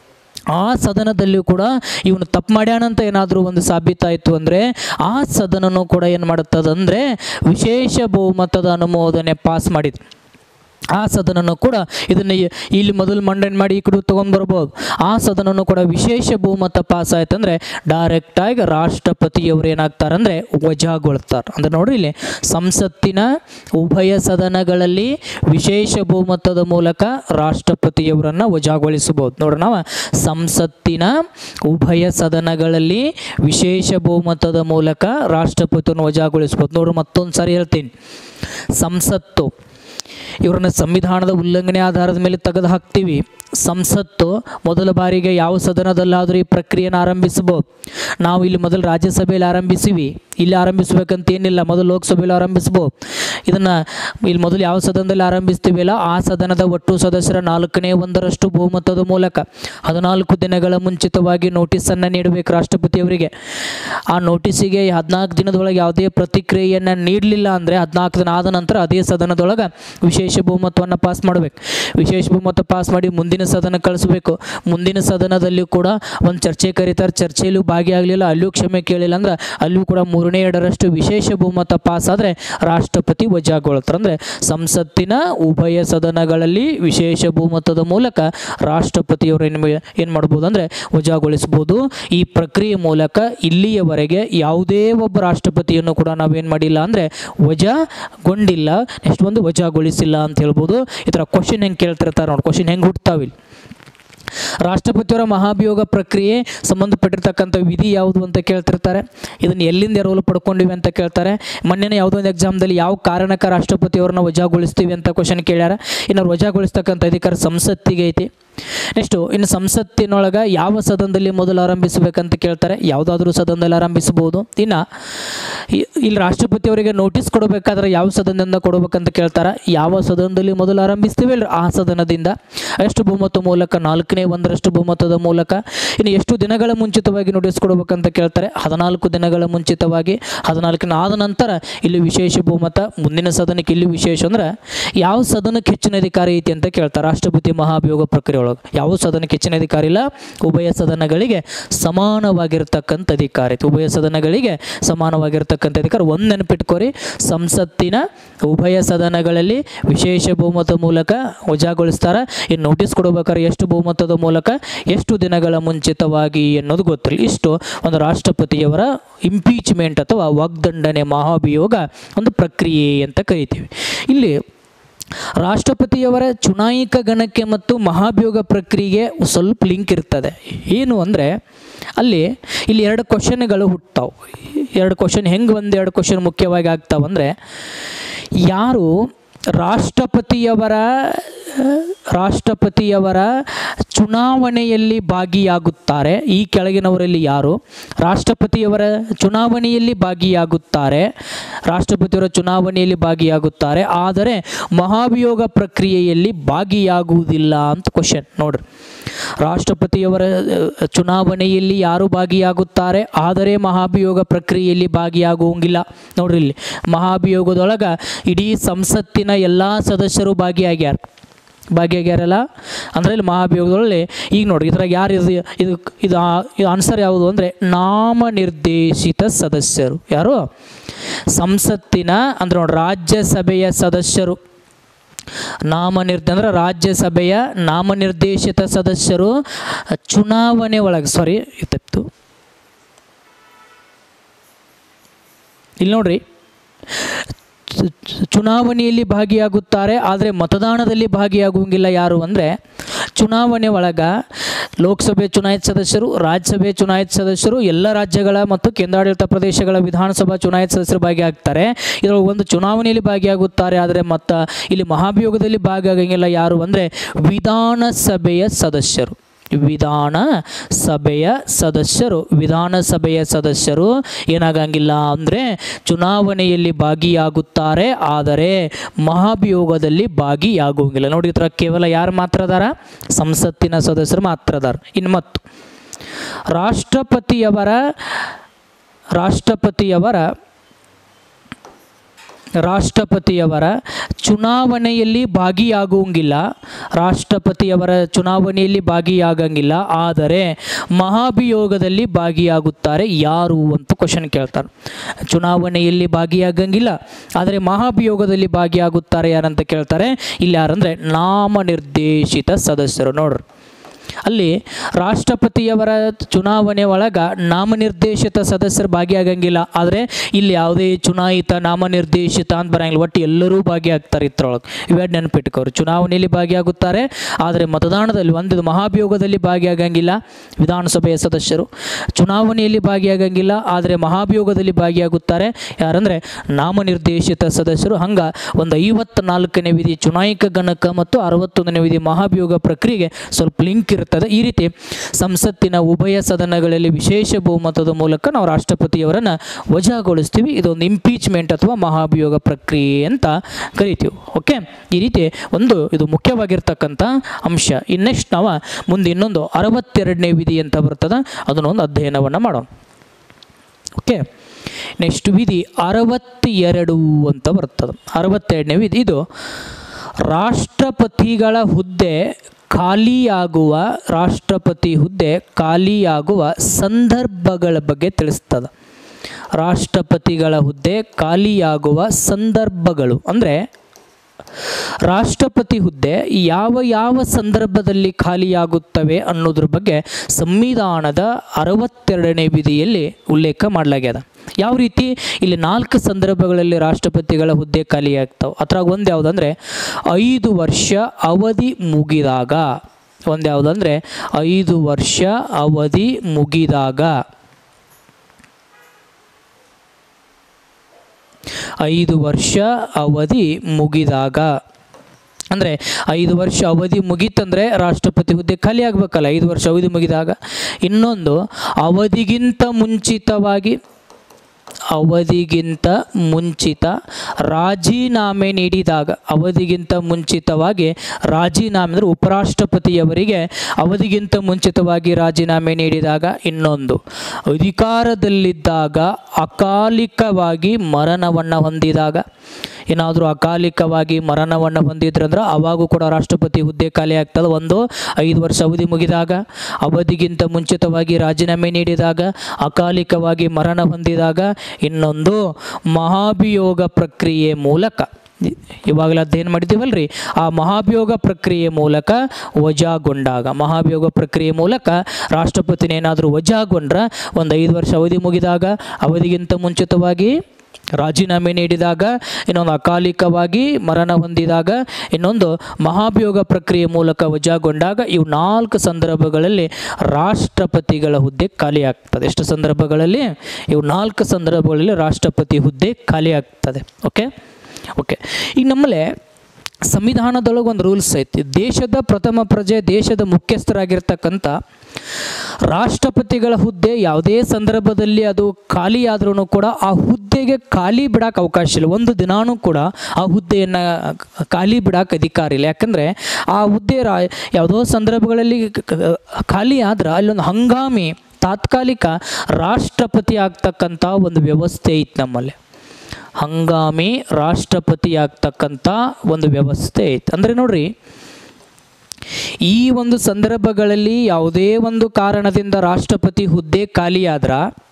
ಆ ಸದನದಲ್ಲಿಯೂ ಕೂಡ ಇವನು ತಪ್ಪು ಮಾಡ್ಯಾನಂತ ಏನಾದರೂ ಒಂದು ಸಾಬೀತಾಯಿತು ಅಂದರೆ ಆ ಸದನನೂ ಕೂಡ ಏನು ಮಾಡುತ್ತದಂದರೆ ವಿಶೇಷ ಬಹುಮತದ ಅನುಮೋದನೆ ಪಾಸ್ ಮಾಡಿದ್ದು ಆ ಸದನನೂ ಕೂಡ ಇದನ್ನು ಇ- ಇಲ್ಲಿ ಮೊದಲು ಮಂಡನೆ ಮಾಡಿ ಈ ಕಡೆ ತೊಗೊಂಡು ಬರ್ಬೋದು ಆ ಸದನನೂ ಕೂಡ ವಿಶೇಷ ಬಹುಮತ ಪಾಸ್ ಆಯ್ತಂದ್ರೆ ಡೈರೆಕ್ಟಾಗಿ ರಾಷ್ಟ್ರಪತಿಯವರು ಏನಾಗ್ತಾರಂದ್ರೆ ವಜಾಗೊಳ್ತಾರೆ ಅಂದ್ರೆ ನೋಡ್ರಿ ಇಲ್ಲಿ ಸಂಸತ್ತಿನ ಉಭಯ ಸದನಗಳಲ್ಲಿ ವಿಶೇಷ ಬಹುಮತದ ಮೂಲಕ ರಾಷ್ಟ್ರಪತಿಯವರನ್ನು ವಜಾಗೊಳಿಸಬಹುದು ನೋಡ್ರಿ ನಾವು ಸಂಸತ್ತಿನ ಉಭಯ ಸದನಗಳಲ್ಲಿ ವಿಶೇಷ ಬಹುಮತದ ಮೂಲಕ ರಾಷ್ಟ್ರಪತಿಯನ್ನು ವಜಾಗೊಳಿಸ್ಬೋದು ನೋಡ್ರಿ ಮತ್ತೊಂದು ಸಾರಿ ಹೇಳ್ತೀನಿ ಸಂಸತ್ತು ಇವರನ್ನು ಸಂವಿಧಾನದ ಉಲ್ಲಂಘನೆ ಆಧಾರದ ಮೇಲೆ ತೆಗೆದು ಹಾಕ್ತೀವಿ ಸಂಸತ್ತು ಮೊದಲ ಬಾರಿಗೆ ಯಾವ ಸದನದಲ್ಲಾದರೂ ಈ ಪ್ರಕ್ರಿಯೆಯನ್ನು ಆರಂಭಿಸಬಹುದು ನಾವು ಇಲ್ಲಿ ಮೊದಲು ರಾಜ್ಯಸಭೆಯಲ್ಲಿ ಆರಂಭಿಸಿವಿ ಇಲ್ಲಿ ಆರಂಭಿಸ್ಬೇಕಂತ ಏನಿಲ್ಲ ಮೊದಲು ಲೋಕಸಭೆಯಲ್ಲಿ ಆರಂಭಿಸ್ಬೋದು ಇದನ್ನು ಇಲ್ಲಿ ಮೊದಲು ಯಾವ ಸದನದಲ್ಲಿ ಆರಂಭಿಸ್ತೀವಲ್ಲ ಆ ಸದನದ ಒಟ್ಟು ಸದಸ್ಯರ ನಾಲ್ಕನೇ ಒಂದರಷ್ಟು ಬಹುಮತದ ಮೂಲಕ ಹದಿನಾಲ್ಕು ದಿನಗಳ ಮುಂಚಿತವಾಗಿ ನೋಟಿಸನ್ನು ನೀಡಬೇಕು ರಾಷ್ಟ್ರಪತಿಯವರಿಗೆ ಆ ನೋಟಿಸಿಗೆ ಹದಿನಾಲ್ಕು ದಿನದೊಳಗೆ ಯಾವುದೇ ಪ್ರತಿಕ್ರಿಯೆಯನ್ನು ನೀಡಲಿಲ್ಲ ಅಂದರೆ ಹದಿನಾಲ್ಕು ದಿನ ಆದ ನಂತರ ಅದೇ ಸದನದೊಳಗೆ ವಿಶೇಷ ಬಹುಮತವನ್ನು ಪಾಸ್ ಮಾಡಬೇಕು ವಿಶೇಷ ಬಹುಮತ ಪಾಸ್ ಮಾಡಿ ಮುಂದಿನ ಸದನ ಕಳಿಸ್ಬೇಕು ಮುಂದಿನ ಸದನದಲ್ಲಿ ಕೂಡ ಒಂದು ಚರ್ಚೆ ಕರೀತಾರೆ ಚರ್ಚೆಯಲ್ಲೂ ಭಾಗಿಯಾಗಲಿಲ್ಲ ಅಲ್ಲಿಯೂ ಕ್ಷಮೆ ಕೇಳಿಲ್ಲ ಅಂದ್ರೆ ಅಲ್ಲಿಯೂ ಕೂಡ ಮೂರನೇ ಎರಡರಷ್ಟು ವಿಶೇಷ ಬಹುಮತ ಪಾಸ್ ಆದರೆ ರಾಷ್ಟ್ರಪತಿ ವಜಾಗೊಳ್ತಾರೆ ಅಂದರೆ ಸಂಸತ್ತಿನ ಉಭಯ ಸದನಗಳಲ್ಲಿ ವಿಶೇಷ ಬಹುಮತದ ಮೂಲಕ ರಾಷ್ಟ್ರಪತಿಯವರು ಏನು ಏನು ಮಾಡ್ಬೋದು ಅಂದರೆ ವಜಾಗೊಳಿಸ್ಬೋದು ಈ ಪ್ರಕ್ರಿಯೆ ಮೂಲಕ ಇಲ್ಲಿಯವರೆಗೆ ಯಾವುದೇ ಒಬ್ಬ ರಾಷ್ಟ್ರಪತಿಯನ್ನು ಕೂಡ ನಾವೇನು ಮಾಡಿಲ್ಲ ಅಂದರೆ ವಜಾಗೊಂಡಿಲ್ಲ ನೆಕ್ಸ್ಟ್ ಒಂದು ವಜಾಗೊಳಿಸಿಲ್ಲ ಅಂತ ಹೇಳ್ಬೋದು ಈ ಥರ ಕ್ವಶನ್ ಹೆಂಗೆ ಕೇಳ್ತಿರ್ತಾರೆ ನೋಡಿ ಕ್ವಶನ್ ಹೆಂಗೆ ಹುಡ್ತಾವಿಲ್ಲ ರಾಷ್ಟ್ರಪತಿಯವರ ಮಹಾಭಿಯೋಗ ಪ್ರಕ್ರಿಯೆ ಸಂಬಂಧಪಟ್ಟಿರ್ತಕ್ಕಂಥ ವಿಧಿ ಯಾವುದು ಅಂತ ಕೇಳ್ತಿರ್ತಾರೆ ಇದನ್ನು ಎಲ್ಲಿಂದ ಎರವಲು ಪಡ್ಕೊಂಡಿವಿ ಅಂತ ಕೇಳ್ತಾರೆ ಮೊನ್ನೆನೇ ಯಾವುದೋ ಒಂದು ಎಕ್ಸಾಮ್ದಲ್ಲಿ ಯಾವ ಕಾರಣಕ್ಕೆ ರಾಷ್ಟ್ರಪತಿಯವ್ರನ್ನ ವಜಾಗೊಳಿಸ್ತೀವಿ ಅಂತ ಕ್ವಶನ್ ಕೇಳ್ಯಾರ ಇನ್ನು ಅವ್ರು ವಜಾಗೊಳಿಸ್ತಕ್ಕಂಥ ಅಧಿಕಾರ ಸಂಸತ್ತಿಗೆ ಐತಿ ನೆಕ್ಸ್ಟು ಇನ್ನು ಸಂಸತ್ತಿನೊಳಗೆ ಯಾವ ಸದನದಲ್ಲಿ ಮೊದಲು ಆರಂಭಿಸಬೇಕಂತ ಕೇಳ್ತಾರೆ ಯಾವುದಾದ್ರೂ ಸದನದಲ್ಲಿ ಆರಂಭಿಸಬಹುದು ಇನ್ನು ಇ- ಇಲ್ಲಿ ರಾಷ್ಟ್ರಪತಿಯವರಿಗೆ ನೋಟಿಸ್ ಕೊಡಬೇಕಾದ್ರೆ ಯಾವ ಸದನದಿಂದ ಕೊಡಬೇಕಂತ ಕೇಳ್ತಾರೆ ಯಾವ ಸದನದಲ್ಲಿ ಮೊದಲು ಆರಂಭಿಸ್ತೀವಿ ಅಲ್ರಿ ಆ ಸದನದಿಂದ ಎಷ್ಟು ಬಹುಮತ ಮೂಲಕ ನಾಲ್ಕನೇ ಒಂದರಷ್ಟು ಬಹುಮತದ ಮೂಲಕ ಇನ್ನು ಎಷ್ಟು ದಿನಗಳ ಮುಂಚಿತವಾಗಿ ನೋಟಿಸ್ ಕೊಡಬೇಕಂತ ಕೇಳ್ತಾರೆ ಹದಿನಾಲ್ಕು ದಿನಗಳ ಮುಂಚಿತವಾಗಿ ಹದಿನಾಲ್ಕಿನ ಆದ ನಂತರ ಇಲ್ಲಿ ವಿಶೇಷ ಬಹುಮತ ಮುಂದಿನ ಸದನಕ್ಕೆ ಇಲ್ಲಿ ವಿಶೇಷ ಅಂದ್ರೆ ಯಾವ ಸದನಕ್ಕೆ ಹೆಚ್ಚಿನ ಅಧಿಕಾರ ಐತಿ ಅಂತ ಕೇಳ್ತಾರೆ ರಾಷ್ಟ್ರಪತಿ ಮಹಾಭಿಯೋಗ ಪ್ರಕ್ರಿಯೆ ಒಳಗೆ ಇದ್ರೊಳಗೆ ಯಾವ ಸದನಕ್ಕೆ ಹೆಚ್ಚಿನ ಅಧಿಕಾರ ಇಲ್ಲ ಉಭಯ ಸದನಗಳಿಗೆ ಸಮಾನವಾಗಿರ್ತಕ್ಕಂಥ ಅಧಿಕಾರ ಐತಿ ಉಭಯ ಸದನಗಳಿಗೆ ಸಮಾನವಾಗಿರ್ತಕ್ಕಂಥ ಅಧಿಕಾರ ಒಂದು ನೆನಪಿಟ್ಕೋರಿ ಸಂಸತ್ತಿನ ಉಭಯ ಸದನಗಳಲ್ಲಿ ವಿಶೇಷ ಬಹುಮತ ಮೂಲಕ ವಜಾಗೊಳಿಸ್ತಾರೆ ಇನ್ನು ನೋಟಿಸ್ ಕೊಡಬೇಕಾದ್ರೆ ಎಷ್ಟು ಬಹುಮತದ ಮೂಲಕ ಎಷ್ಟು ದಿನಗಳ ಮುಂಚಿತವಾಗಿ ಅನ್ನೋದು ಗೊತ್ತಿರಲಿ ಇಷ್ಟು ಒಂದು ರಾಷ್ಟ್ರಪತಿಯವರ ಇಂಪೀಚ್ಮೆಂಟ್ ಅಥವಾ ವಾಗ್ದಂಡನೆ ಮಹಾಭಿಯೋಗ ಒಂದು ಪ್ರಕ್ರಿಯೆ ಅಂತ ಕರಿತೀವಿ ಇಲ್ಲಿ ರಾಷ್ಟ್ರಪತಿಯವರ ಚುನಾಯಿಕ ಗಣಕ್ಕೆ ಮತ್ತು ಮಹಾಭಿಯೋಗ ಪ್ರಕ್ರಿಯೆಗೆ ಸ್ವಲ್ಪ ಲಿಂಕ್ ಇರ್ತದೆ ಏನು ಅಂದರೆ ಅಲ್ಲಿ ಇಲ್ಲಿ ಎರಡು ಕ್ವಶನ್ಗಳು ಹುಟ್ತಾವೆ ಎರಡು ಕ್ವಶನ್ ಹೆಂಗೆ ಒಂದು ಎರಡು ಕ್ವಶನ್ ಮುಖ್ಯವಾಗಿ ಆಗ್ತಾವಂದರೆ ಯಾರು ರಾಷ್ಟ್ರಪತಿಯವರ ರಾಷ್ಟ್ರಪತಿಯವರ ಚುನಾವಣೆಯಲ್ಲಿ ಭಾಗಿಯಾಗುತ್ತಾರೆ ಈ ಕೆಳಗಿನವರಲ್ಲಿ ಯಾರು ರಾಷ್ಟ್ರಪತಿಯವರ ಚುನಾವಣೆಯಲ್ಲಿ ಭಾಗಿಯಾಗುತ್ತಾರೆ ರಾಷ್ಟ್ರಪತಿಯವರ ಚುನಾವಣೆಯಲ್ಲಿ ಭಾಗಿಯಾಗುತ್ತಾರೆ ಆದರೆ ಮಹಾಭಿಯೋಗ ಪ್ರಕ್ರಿಯೆಯಲ್ಲಿ ಭಾಗಿಯಾಗುವುದಿಲ್ಲ ಅಂತ ಕ್ವಶನ್ ನೋಡ್ರಿ ರಾಷ್ಟ್ರಪತಿಯವರ ಅಹ್, ಚುನಾವಣೆಯಲ್ಲಿ ಯಾರು ಭಾಗಿಯಾಗುತ್ತಾರೆ ಆದರೆ ಮಹಾಭಿಯೋಗ ಪ್ರಕ್ರಿಯೆಯಲ್ಲಿ ಭಾಗಿಯಾಗುವಂಗಿಲ್ಲ ನೋಡ್ರಿ ಇಲ್ಲಿ ಮಹಾಭಿಯೋಗದೊಳಗೆ ಇಡೀ ಸಂಸತ್ತಿನ ಎಲ್ಲ ಸದಸ್ಯರು ಭಾಗಿಯಾಗ್ಯಾರ ಭಾಗಿಯಾಗ್ಯಾರಲ್ಲ ಅಂದರೆ ಇಲ್ಲಿ ಮಹಾಭಿಯೋಗದೊಳಗೆ ಈಗ ನೋಡ್ರಿ ಇದ್ರಾಗ ಯಾರು ಇದು ಇದು ಇದು ಆ- ಇದು ಆನ್ಸರ್ ಯಾವುದು ಅಂದರೆ ನಾಮನಿರ್ದೇಶಿತ ಸದಸ್ಯರು ಯಾರು ಸಂಸತ್ತಿನ ಅಂದ್ರೆ ನೋಡಿ ರಾಜ್ಯಸಭೆಯ ಸದಸ್ಯರು ನಾಮನಿರ್ದ ಅಂದ್ರೆ ರಾಜ್ಯಸಭೆಯ ನಾಮನಿರ್ದೇಶಿತ ಸದಸ್ಯರು ಚುನಾವಣೆ ಒಳಗೆ ಸಾರಿ ತಪ್ಪಿತು ಇಲ್ಲಿ ನೋಡ್ರಿ ಚು- ಚು- ಚುನಾವಣೆಯಲ್ಲಿ ಭಾಗಿಯಾಗುತ್ತಾರೆ ಆದರೆ ಮತದಾನದಲ್ಲಿ ಭಾಗಿಯಾಗುವಂಗಿಲ್ಲ ಯಾರು ಅಂದರೆ ಚುನಾವಣೆ ಒಳಗ ಲೋಕಸಭೆ ಚುನಾಯಿತ ಸದಸ್ಯರು ರಾಜ್ಯಸಭೆ ಚುನಾಯಿತ ಸದಸ್ಯರು ಎಲ್ಲ ರಾಜ್ಯಗಳ ಮತ್ತು ಕೇಂದ್ರಾಡಳಿತ ಪ್ರದೇಶಗಳ ವಿಧಾನಸಭಾ ಚುನಾಯಿತ ಸದಸ್ಯರು ಭಾಗಿಯಾಗ್ತಾರೆ ಇದರೊಳಗೆ ಒಂದು ಚುನಾವಣೆಯಲ್ಲಿ ಭಾಗಿಯಾಗುತ್ತಾರೆ ಆದರೆ ಮತ್ತು ಇಲ್ಲಿ ಮಹಾಭಿಯೋಗದಲ್ಲಿ ಭಾಗಿಯಾಗಂಗಿಲ್ಲ ಯಾರು ಅಂದರೆ ವಿಧಾನಸಭೆಯ ಸದಸ್ಯರು ವಿಧಾನ ಸಭೆಯ ಸದಸ್ಯರು ವಿಧಾನಸಭೆಯ ಸದಸ್ಯರು ಏನಾಗಂಗಿಲ್ಲ ಅಂದರೆ ಚುನಾವಣೆಯಲ್ಲಿ ಭಾಗಿಯಾಗುತ್ತಾರೆ ಆದರೆ ಮಹಾಭಿಯೋಗದಲ್ಲಿ ಭಾಗಿಯಾಗುವಂಗಿಲ್ಲ ನೋಡಿ ಈ ಥರ ಕೇವಲ ಯಾರು ಮಾತ್ರ ಅದಾರ ಸಂಸತ್ತಿನ ಸದಸ್ಯರು ಮಾತ್ರ ಅದಾರ ಇನ್ನು ಮತ್ತು ರಾಷ್ಟ್ರಪತಿಯವರ ರಾಷ್ಟ್ರಪತಿಯವರ ರಾಷ್ಟ್ರಪತಿಯವರ ಚುನಾವಣೆಯಲ್ಲಿ ಭಾಗಿಯಾಗುವಂಗಿಲ್ಲ ರಾಷ್ಟ್ರಪತಿಯವರ ಚುನಾವಣೆಯಲ್ಲಿ ಭಾಗಿಯಾಗಂಗಿಲ್ಲ ಆದರೆ ಮಹಾಭಿಯೋಗದಲ್ಲಿ ಭಾಗಿಯಾಗುತ್ತಾರೆ ಯಾರು ಅಂತ ಕ್ವಶನ್ ಕೇಳ್ತಾರೆ ಚುನಾವಣೆಯಲ್ಲಿ ಭಾಗಿಯಾಗಂಗಿಲ್ಲ ಆದರೆ ಮಹಾಭಿಯೋಗದಲ್ಲಿ ಭಾಗಿಯಾಗುತ್ತಾರೆ ಯಾರಂತ ಕೇಳ್ತಾರೆ ಇಲ್ಲಿ ಯಾರಂದರೆ ನಾಮನಿರ್ದೇಶಿತ ಸದಸ್ಯರು ನೋಡ್ರಿ ಅಲ್ಲಿ ರಾಷ್ಟ್ರಪತಿಯವರ ಚುನಾವಣೆ ಒಳಗ ನಾಮನಿರ್ದೇಶಿತ ಸದಸ್ಯರು ಭಾಗಿಯಾಗಂಗಿಲ್ಲ ಆದರೆ ಇಲ್ಲಿ ಯಾವುದೇ ಚುನಾಯಿತ ನಾಮನಿರ್ದೇಶಿತ ಅಂತ ಬರಂಗಿಲ್ಲ ಒಟ್ಟು ಎಲ್ಲರೂ ಭಾಗಿಯಾಗ್ತಾರೆ ಇದ್ರೊಳಗೆ ಇವೆರಡು ನೆನಪಿಟ್ಕೋರು ಚುನಾವಣೆಯಲ್ಲಿ ಭಾಗಿಯಾಗುತ್ತಾರೆ ಆದರೆ ಮತದಾನದಲ್ಲಿ ಒಂದು ಮಹಾಭಿಯೋಗದಲ್ಲಿ ಭಾಗಿಯಾಗಂಗಿಲ್ಲ ವಿಧಾನಸಭೆಯ ಸದಸ್ಯರು ಚುನಾವಣೆಯಲ್ಲಿ ಭಾಗಿಯಾಗಂಗಿಲ್ಲ ಆದರೆ ಮಹಾಭಿಯೋಗದಲ್ಲಿ ಭಾಗಿಯಾಗುತ್ತಾರೆ ಯಾರಂದರೆ ನಾಮನಿರ್ದೇಶಿತ ಸದಸ್ಯರು ಹಂಗ ಒಂದು ಐವತ್ನಾಲ್ಕನೇ ವಿಧಿ ಚುನಾಯಿಕ ಗಣಕ ಮತ್ತು ಅರವತ್ತೊಂದನೇ ವಿಧಿ ಮಹಾಭಿಯೋಗ ಪ್ರಕ್ರಿಯೆಗೆ ಸ್ವಲ್ಪ ಲಿಂಕ್ ಇರ್ತದೆ ಈ ರೀತಿ ಸಂಸತ್ತಿನ ಉಭಯ ಸದನಗಳಲ್ಲಿ ವಿಶೇಷ ಬಹುಮತದ ಮೂಲಕ ನಾವು ರಾಷ್ಟ್ರಪತಿಯವರನ್ನು ವಜಾಗೊಳಿಸ್ತೀವಿ ಇದೊಂದು ಇಂಪೀಚ್ಮೆಂಟ್ ಅಥವಾ ಮಹಾಭಿಯೋಗ ಪ್ರಕ್ರಿಯೆ ಅಂತ ಕರಿತೀವಿ ಓಕೆ ಈ ರೀತಿ ಒಂದು ಇದು ಮುಖ್ಯವಾಗಿರ್ತಕ್ಕಂಥ ಅಂಶ ಇನ್ನೆಷ್ಟು ನಾವು ಮುಂದೆ ಇನ್ನೊಂದು ಅರವತ್ತೆರಡನೇ ವಿಧಿ ಅಂತ ಬರ್ತದೆ ಅದನ್ನೊಂದು ಅಧ್ಯಯನವನ್ನು ಮಾಡೋಣ ಓಕೆ ನೆಕ್ಸ್ಟ್ ವಿಧಿ ಅರವತ್ತೆರಡು ಅಂತ ಬರ್ತದೆ ಅರವತ್ತೆರಡನೇ ವಿಧಿ ಇದು ರಾಷ್ಟ್ರಪತಿಗಳ ಹುದ್ದೆ ಖಾಲಿಯಾಗುವ ರಾಷ್ಟ್ರಪತಿ ಹುದ್ದೆ ಖಾಲಿಯಾಗುವ ಸಂದರ್ಭಗಳ ಬಗ್ಗೆ ತಿಳಿಸ್ತದೆ ರಾಷ್ಟ್ರಪತಿಗಳ ಹುದ್ದೆ ಖಾಲಿಯಾಗುವ ಸಂದರ್ಭಗಳು ಅಂದರೆ ರಾಷ್ಟ್ರಪತಿ ಹುದ್ದೆ ಯಾವ ಯಾವ ಸಂದರ್ಭದಲ್ಲಿ ಖಾಲಿಯಾಗುತ್ತವೆ ಅನ್ನೋದ್ರ ಬಗ್ಗೆ ಸಂವಿಧಾನದ ಅರವತ್ತೆರಡನೇ ವಿಧಿಯಲ್ಲಿ ಉಲ್ಲೇಖ ಮಾಡಲಾಗ್ಯದ ಯಾವ ರೀತಿ ಇಲ್ಲಿ ನಾಲ್ಕು ಸಂದರ್ಭಗಳಲ್ಲಿ ರಾಷ್ಟ್ರಪತಿಗಳ ಹುದ್ದೆ ಖಾಲಿಯಾಗ್ತಾವೆ ಅದ್ರಾಗ ಒಂದು ಯಾವುದಂದ್ರೆ ಐದು ವರ್ಷ ಅವಧಿ ಮುಗಿದಾಗ ಒಂದು ಯಾವುದಂದ್ರೆ ಐದು ವರ್ಷ ಅವಧಿ ಮುಗಿದಾಗ ಐದು ವರ್ಷ ಅವಧಿ ಮುಗಿದಾಗ ಅಂದರೆ ಐದು ವರ್ಷ ಅವಧಿ ಮುಗೀತಂದರೆ ರಾಷ್ಟ್ರಪತಿ ಹುದ್ದೆ ಖಾಲಿ ಆಗಬೇಕಲ್ಲ ಐದು ವರ್ಷ ಅವಧಿ ಮುಗಿದಾಗ ಇನ್ನೊಂದು ಅವಧಿಗಿಂತ ಮುಂಚಿತವಾಗಿ ಅವಧಿಗಿಂತ ಮುಂಚಿತ ರಾಜೀನಾಮೆ ನೀಡಿದಾಗ ಅವಧಿಗಿಂತ ಮುಂಚಿತವಾಗಿ ರಾಜೀನಾಮೆ ಅಂದರೆ ಉಪರಾಷ್ಟ್ರಪತಿಯವರಿಗೆ ಅವಧಿಗಿಂತ ಮುಂಚಿತವಾಗಿ ರಾಜೀನಾಮೆ ನೀಡಿದಾಗ ಇನ್ನೊಂದು ಅಧಿಕಾರದಲ್ಲಿದ್ದಾಗ ಅಕಾಲಿಕವಾಗಿ ಮರಣವನ್ನು ಹೊಂದಿದಾಗ ಏನಾದರೂ ಅಕಾಲಿಕವಾಗಿ ಮರಣವನ್ನು ಹೊಂದಿದ್ರಂದ್ರೆ ಅವಾಗೂ ಕೂಡ ರಾಷ್ಟ್ರಪತಿ ಹುದ್ದೆ ಖಾಲಿ ಆಗ್ತದೆ ಒಂದು ಐದು ವರ್ಷ ಅವಧಿ ಮುಗಿದಾಗ ಅವಧಿಗಿಂತ ಮುಂಚಿತವಾಗಿ ರಾಜೀನಾಮೆ ನೀಡಿದಾಗ ಅಕಾಲಿಕವಾಗಿ ಮರಣ ಹೊಂದಿದಾಗ ಇನ್ನೊಂದು ಮಹಾಭಿಯೋಗ ಪ್ರಕ್ರಿಯೆ ಮೂಲಕ ಇವಾಗಲೇ ಅಧ್ಯಯನ ಮಾಡಿದ್ದೀವಲ್ರಿ ಆ ಮಹಾಭಿಯೋಗ ಪ್ರಕ್ರಿಯೆ ಮೂಲಕ ವಜಾಗೊಂಡಾಗ ಮಹಾಭಿಯೋಗ ಪ್ರಕ್ರಿಯೆ ಮೂಲಕ ರಾಷ್ಟ್ರಪತಿನೇನಾದರೂ ವಜಾಗೊಂಡ್ರೆ ಒಂದು ಐದು ವರ್ಷ ಅವಧಿ ಮುಗಿದಾಗ ಅವಧಿಗಿಂತ ಮುಂಚಿತವಾಗಿ ರಾಜೀನಾಮೆ ನೀಡಿದಾಗ ಇನ್ನೊಂದು ಅಕಾಲಿಕವಾಗಿ ಮರಣ ಹೊಂದಿದಾಗ ಇನ್ನೊಂದು ಮಹಾಭಿಯೋಗ ಪ್ರಕ್ರಿಯೆ ಮೂಲಕ ವಜಾಗೊಂಡಾಗ ಇವು ನಾಲ್ಕು ಸಂದರ್ಭಗಳಲ್ಲಿ ರಾಷ್ಟ್ರಪತಿಗಳ ಹುದ್ದೆ ಖಾಲಿ ಆಗ್ತದೆ ಎಷ್ಟು ಸಂದರ್ಭಗಳಲ್ಲಿ ಇವು ನಾಲ್ಕು ಸಂದರ್ಭಗಳಲ್ಲಿ ರಾಷ್ಟ್ರಪತಿ ಹುದ್ದೆ ಖಾಲಿ ಆಗ್ತದೆ ಓಕೆ ಓಕೆ ಈಗ ನಮ್ಮಲ್ಲೇ ಸಂವಿಧಾನದೊಳಗೆ ಒಂದು ರೂಲ್ಸ್ ಐತಿ ದೇಶದ ಪ್ರಥಮ ಪ್ರಜೆ ದೇಶದ ಮುಖ್ಯಸ್ಥರಾಗಿರ್ತಕ್ಕಂಥ ರಾಷ್ಟ್ರಪತಿಗಳ ಹುದ್ದೆ ಯಾವುದೇ ಸಂದರ್ಭದಲ್ಲಿ ಅದು ಖಾಲಿ ಆದ್ರೂ ಕೂಡ ಆ ಹುದ್ದೆಗೆ ಖಾಲಿ ಬಿಡಕ್ಕೆ ಅವಕಾಶ ಇಲ್ಲ ಒಂದು ದಿನಾನೂ ಕೂಡ ಆ ಹುದ್ದೆಯನ್ನು ಖಾಲಿ ಬಿಡಕ್ಕೆ ಅಧಿಕಾರ ಇಲ್ಲ ಯಾಕಂದರೆ ಆ ಹುದ್ದೆ ರಾ ಯಾವುದೋ ಸಂದರ್ಭಗಳಲ್ಲಿ ಕ- ಕ- ಖಾಲಿ ಆದ್ರೆ ಅಲ್ಲೊಂದು ಹಂಗಾಮಿ ತಾತ್ಕಾಲಿಕ ರಾಷ್ಟ್ರಪತಿ ಆಗ್ತಕ್ಕಂಥ ಒಂದು ವ್ಯವಸ್ಥೆ ಐತೆ ನಮ್ಮಲ್ಲಿ ಹಂಗಾಮಿ ರಾಷ್ಟ್ರಪತಿ ಆಗ್ತಕ್ಕಂಥ ಒಂದು ವ್ಯವಸ್ಥೆ ಐತೆ ಅಂದರೆ ನೋಡ್ರಿ ಈ ಒಂದು ಸಂದರ್ಭಗಳಲ್ಲಿ ಯಾವುದೇ ಒಂದು ಕಾರಣದಿಂದ ರಾಷ್ಟ್ರಪತಿ ಹುದ್ದೆ ಖಾಲಿಯಾದ್ರ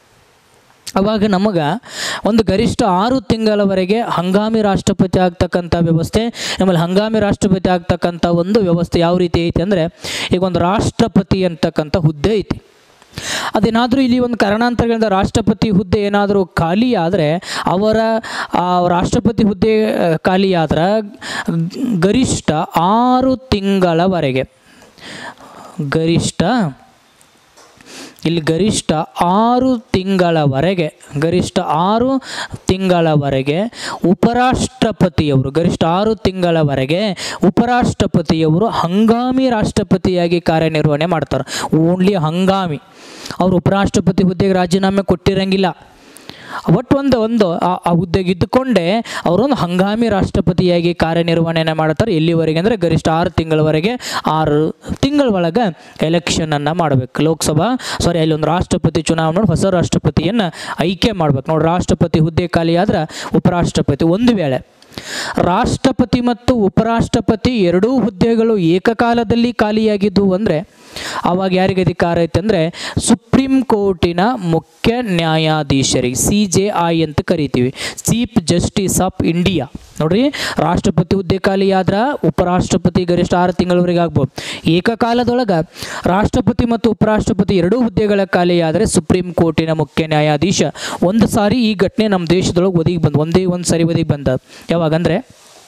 ಅವಾಗ ನಮಗೆ ಒಂದು ಗರಿಷ್ಠ ಆರು ತಿಂಗಳವರೆಗೆ ಹಂಗಾಮಿ ರಾಷ್ಟ್ರಪತಿ ಆಗ್ತಕ್ಕಂಥ ವ್ಯವಸ್ಥೆ ನಮ್ಮಲ್ಲಿ ಹಂಗಾಮಿ ರಾಷ್ಟ್ರಪತಿ ಆಗ್ತಕ್ಕಂಥ ಒಂದು ವ್ಯವಸ್ಥೆ ಯಾವ ರೀತಿ ಐತಿ ಅಂದರೆ ಈಗ ಒಂದು ರಾಷ್ಟ್ರಪತಿ ಅಂತಕ್ಕಂಥ ಹುದ್ದೆ ಐತಿ ಅದೇನಾದರೂ ಇಲ್ಲಿ ಒಂದು ಕಾರಣಾಂತರಗಳಿಂದ ರಾಷ್ಟ್ರಪತಿ ಹುದ್ದೆ ಏನಾದರೂ ಖಾಲಿ ಆದರೆ ಅವರ ಆ ರಾಷ್ಟ್ರಪತಿ ಹುದ್ದೆ ಆ, ಖಾಲಿ ಆದ್ರೆ ಗರಿಷ್ಠ ಆರು ತಿಂಗಳವರೆಗೆ ಗರಿಷ್ಠ ಇಲ್ಲಿ ಗರಿಷ್ಠ ಆರು ತಿಂಗಳವರೆಗೆ ಗರಿಷ್ಠ ಆರು ತಿಂಗಳವರೆಗೆ ಉಪರಾಷ್ಟ್ರಪತಿಯವರು ಗರಿಷ್ಠ ಆರು ತಿಂಗಳವರೆಗೆ ಉಪರಾಷ್ಟ್ರಪತಿಯವರು ಹಂಗಾಮಿ ರಾಷ್ಟ್ರಪತಿಯಾಗಿ ಕಾರ್ಯನಿರ್ವಹಣೆ ಮಾಡ್ತಾರೆ ಓನ್ಲಿ ಹಂಗಾಮಿ ಅವರು ಉಪರಾಷ್ಟ್ರಪತಿ ಹುದ್ದೆಗೆ ರಾಜೀನಾಮೆ ಕೊಟ್ಟಿರಂಗಿಲ್ಲ ಒಟ್ಟು ಒಂದು ಒಂದು ಆ- ಆ ಹುದ್ದೆಗೆ ಇದ್ದುಕೊಂಡೇ ಅವರೊಂದು ಹಂಗಾಮಿ ರಾಷ್ಟ್ರಪತಿಯಾಗಿ ಕಾರ್ಯನಿರ್ವಹಣೆ ಮಾಡ್ತಾರೆ ಎಲ್ಲಿವರೆಗೆ ಅಂದರೆ ಗರಿಷ್ಠ ಆರು ತಿಂಗಳವರೆಗೆ ಆರು ತಿಂಗಳ ಒಳಗೆ ಎಲೆಕ್ಷನನ್ನು ಮಾಡಬೇಕು ಲೋಕಸಭಾ ಸಾರಿ ಅಲ್ಲಿ ಒಂದು ರಾಷ್ಟ್ರಪತಿ ಚುನಾವಣೆ ಮಾಡಿ ಹೊಸ ರಾಷ್ಟ್ರಪತಿಯನ್ನು ಆಯ್ಕೆ ಮಾಡ್ಬೇಕು ನೋಡಿ ರಾಷ್ಟ್ರಪತಿ ಹುದ್ದೆ ಖಾಲಿ ಆದ್ರೆ ಉಪರಾಷ್ಟ್ರಪತಿ ಒಂದು ವೇಳೆ ರಾಷ್ಟ್ರಪತಿ ಮತ್ತು ಉಪರಾಷ್ಟ್ರಪತಿ ಎರಡೂ ಹುದ್ದೆಗಳು ಏಕಕಾಲದಲ್ಲಿ ಖಾಲಿಯಾಗಿದ್ದವು ಅಂದರೆ ಆವಾಗ ಯಾರಿಗೆ ಅಧಿಕಾರ ಐತೆ ಅಂದರೆ ಸುಪ್ರೀಂ ಕೋರ್ಟಿನ ಮುಖ್ಯ ನ್ಯಾಯಾಧೀಶರಿಗೆ ಸಿ ಜೆ ಐ ಅಂತ ಕರಿತೀವಿ ಚೀಫ್ ಜಸ್ಟಿಸ್ ಆಫ್ ಇಂಡಿಯಾ ನೋಡ್ರಿ ರಾಷ್ಟ್ರಪತಿ ಹುದ್ದೆ ಖಾಲಿ ಆದ್ರೆ ಉಪರಾಷ್ಟ್ರಪತಿ ಗರಿಷ್ಠ ಆರು ತಿಂಗಳವರೆಗೆ ಆಗ್ಬೋದು ಏಕಕಾಲದೊಳಗೆ ರಾಷ್ಟ್ರಪತಿ ಮತ್ತು ಉಪರಾಷ್ಟ್ರಪತಿ ಎರಡೂ ಹುದ್ದೆಗಳ ಖಾಲಿ ಆದರೆ ಸುಪ್ರೀಂ ಕೋರ್ಟಿನ ಮುಖ್ಯ ನ್ಯಾಯಾಧೀಶ ಒಂದು ಸಾರಿ ಈ ಘಟನೆ ನಮ್ಮ ದೇಶದೊಳಗೆ ಒದಗಿ ಬಂದು ಒಂದೇ ಒಂದು ಸರಿ ಒದಗಿ ಬಂದ ಯಾವಾಗಂದರೆ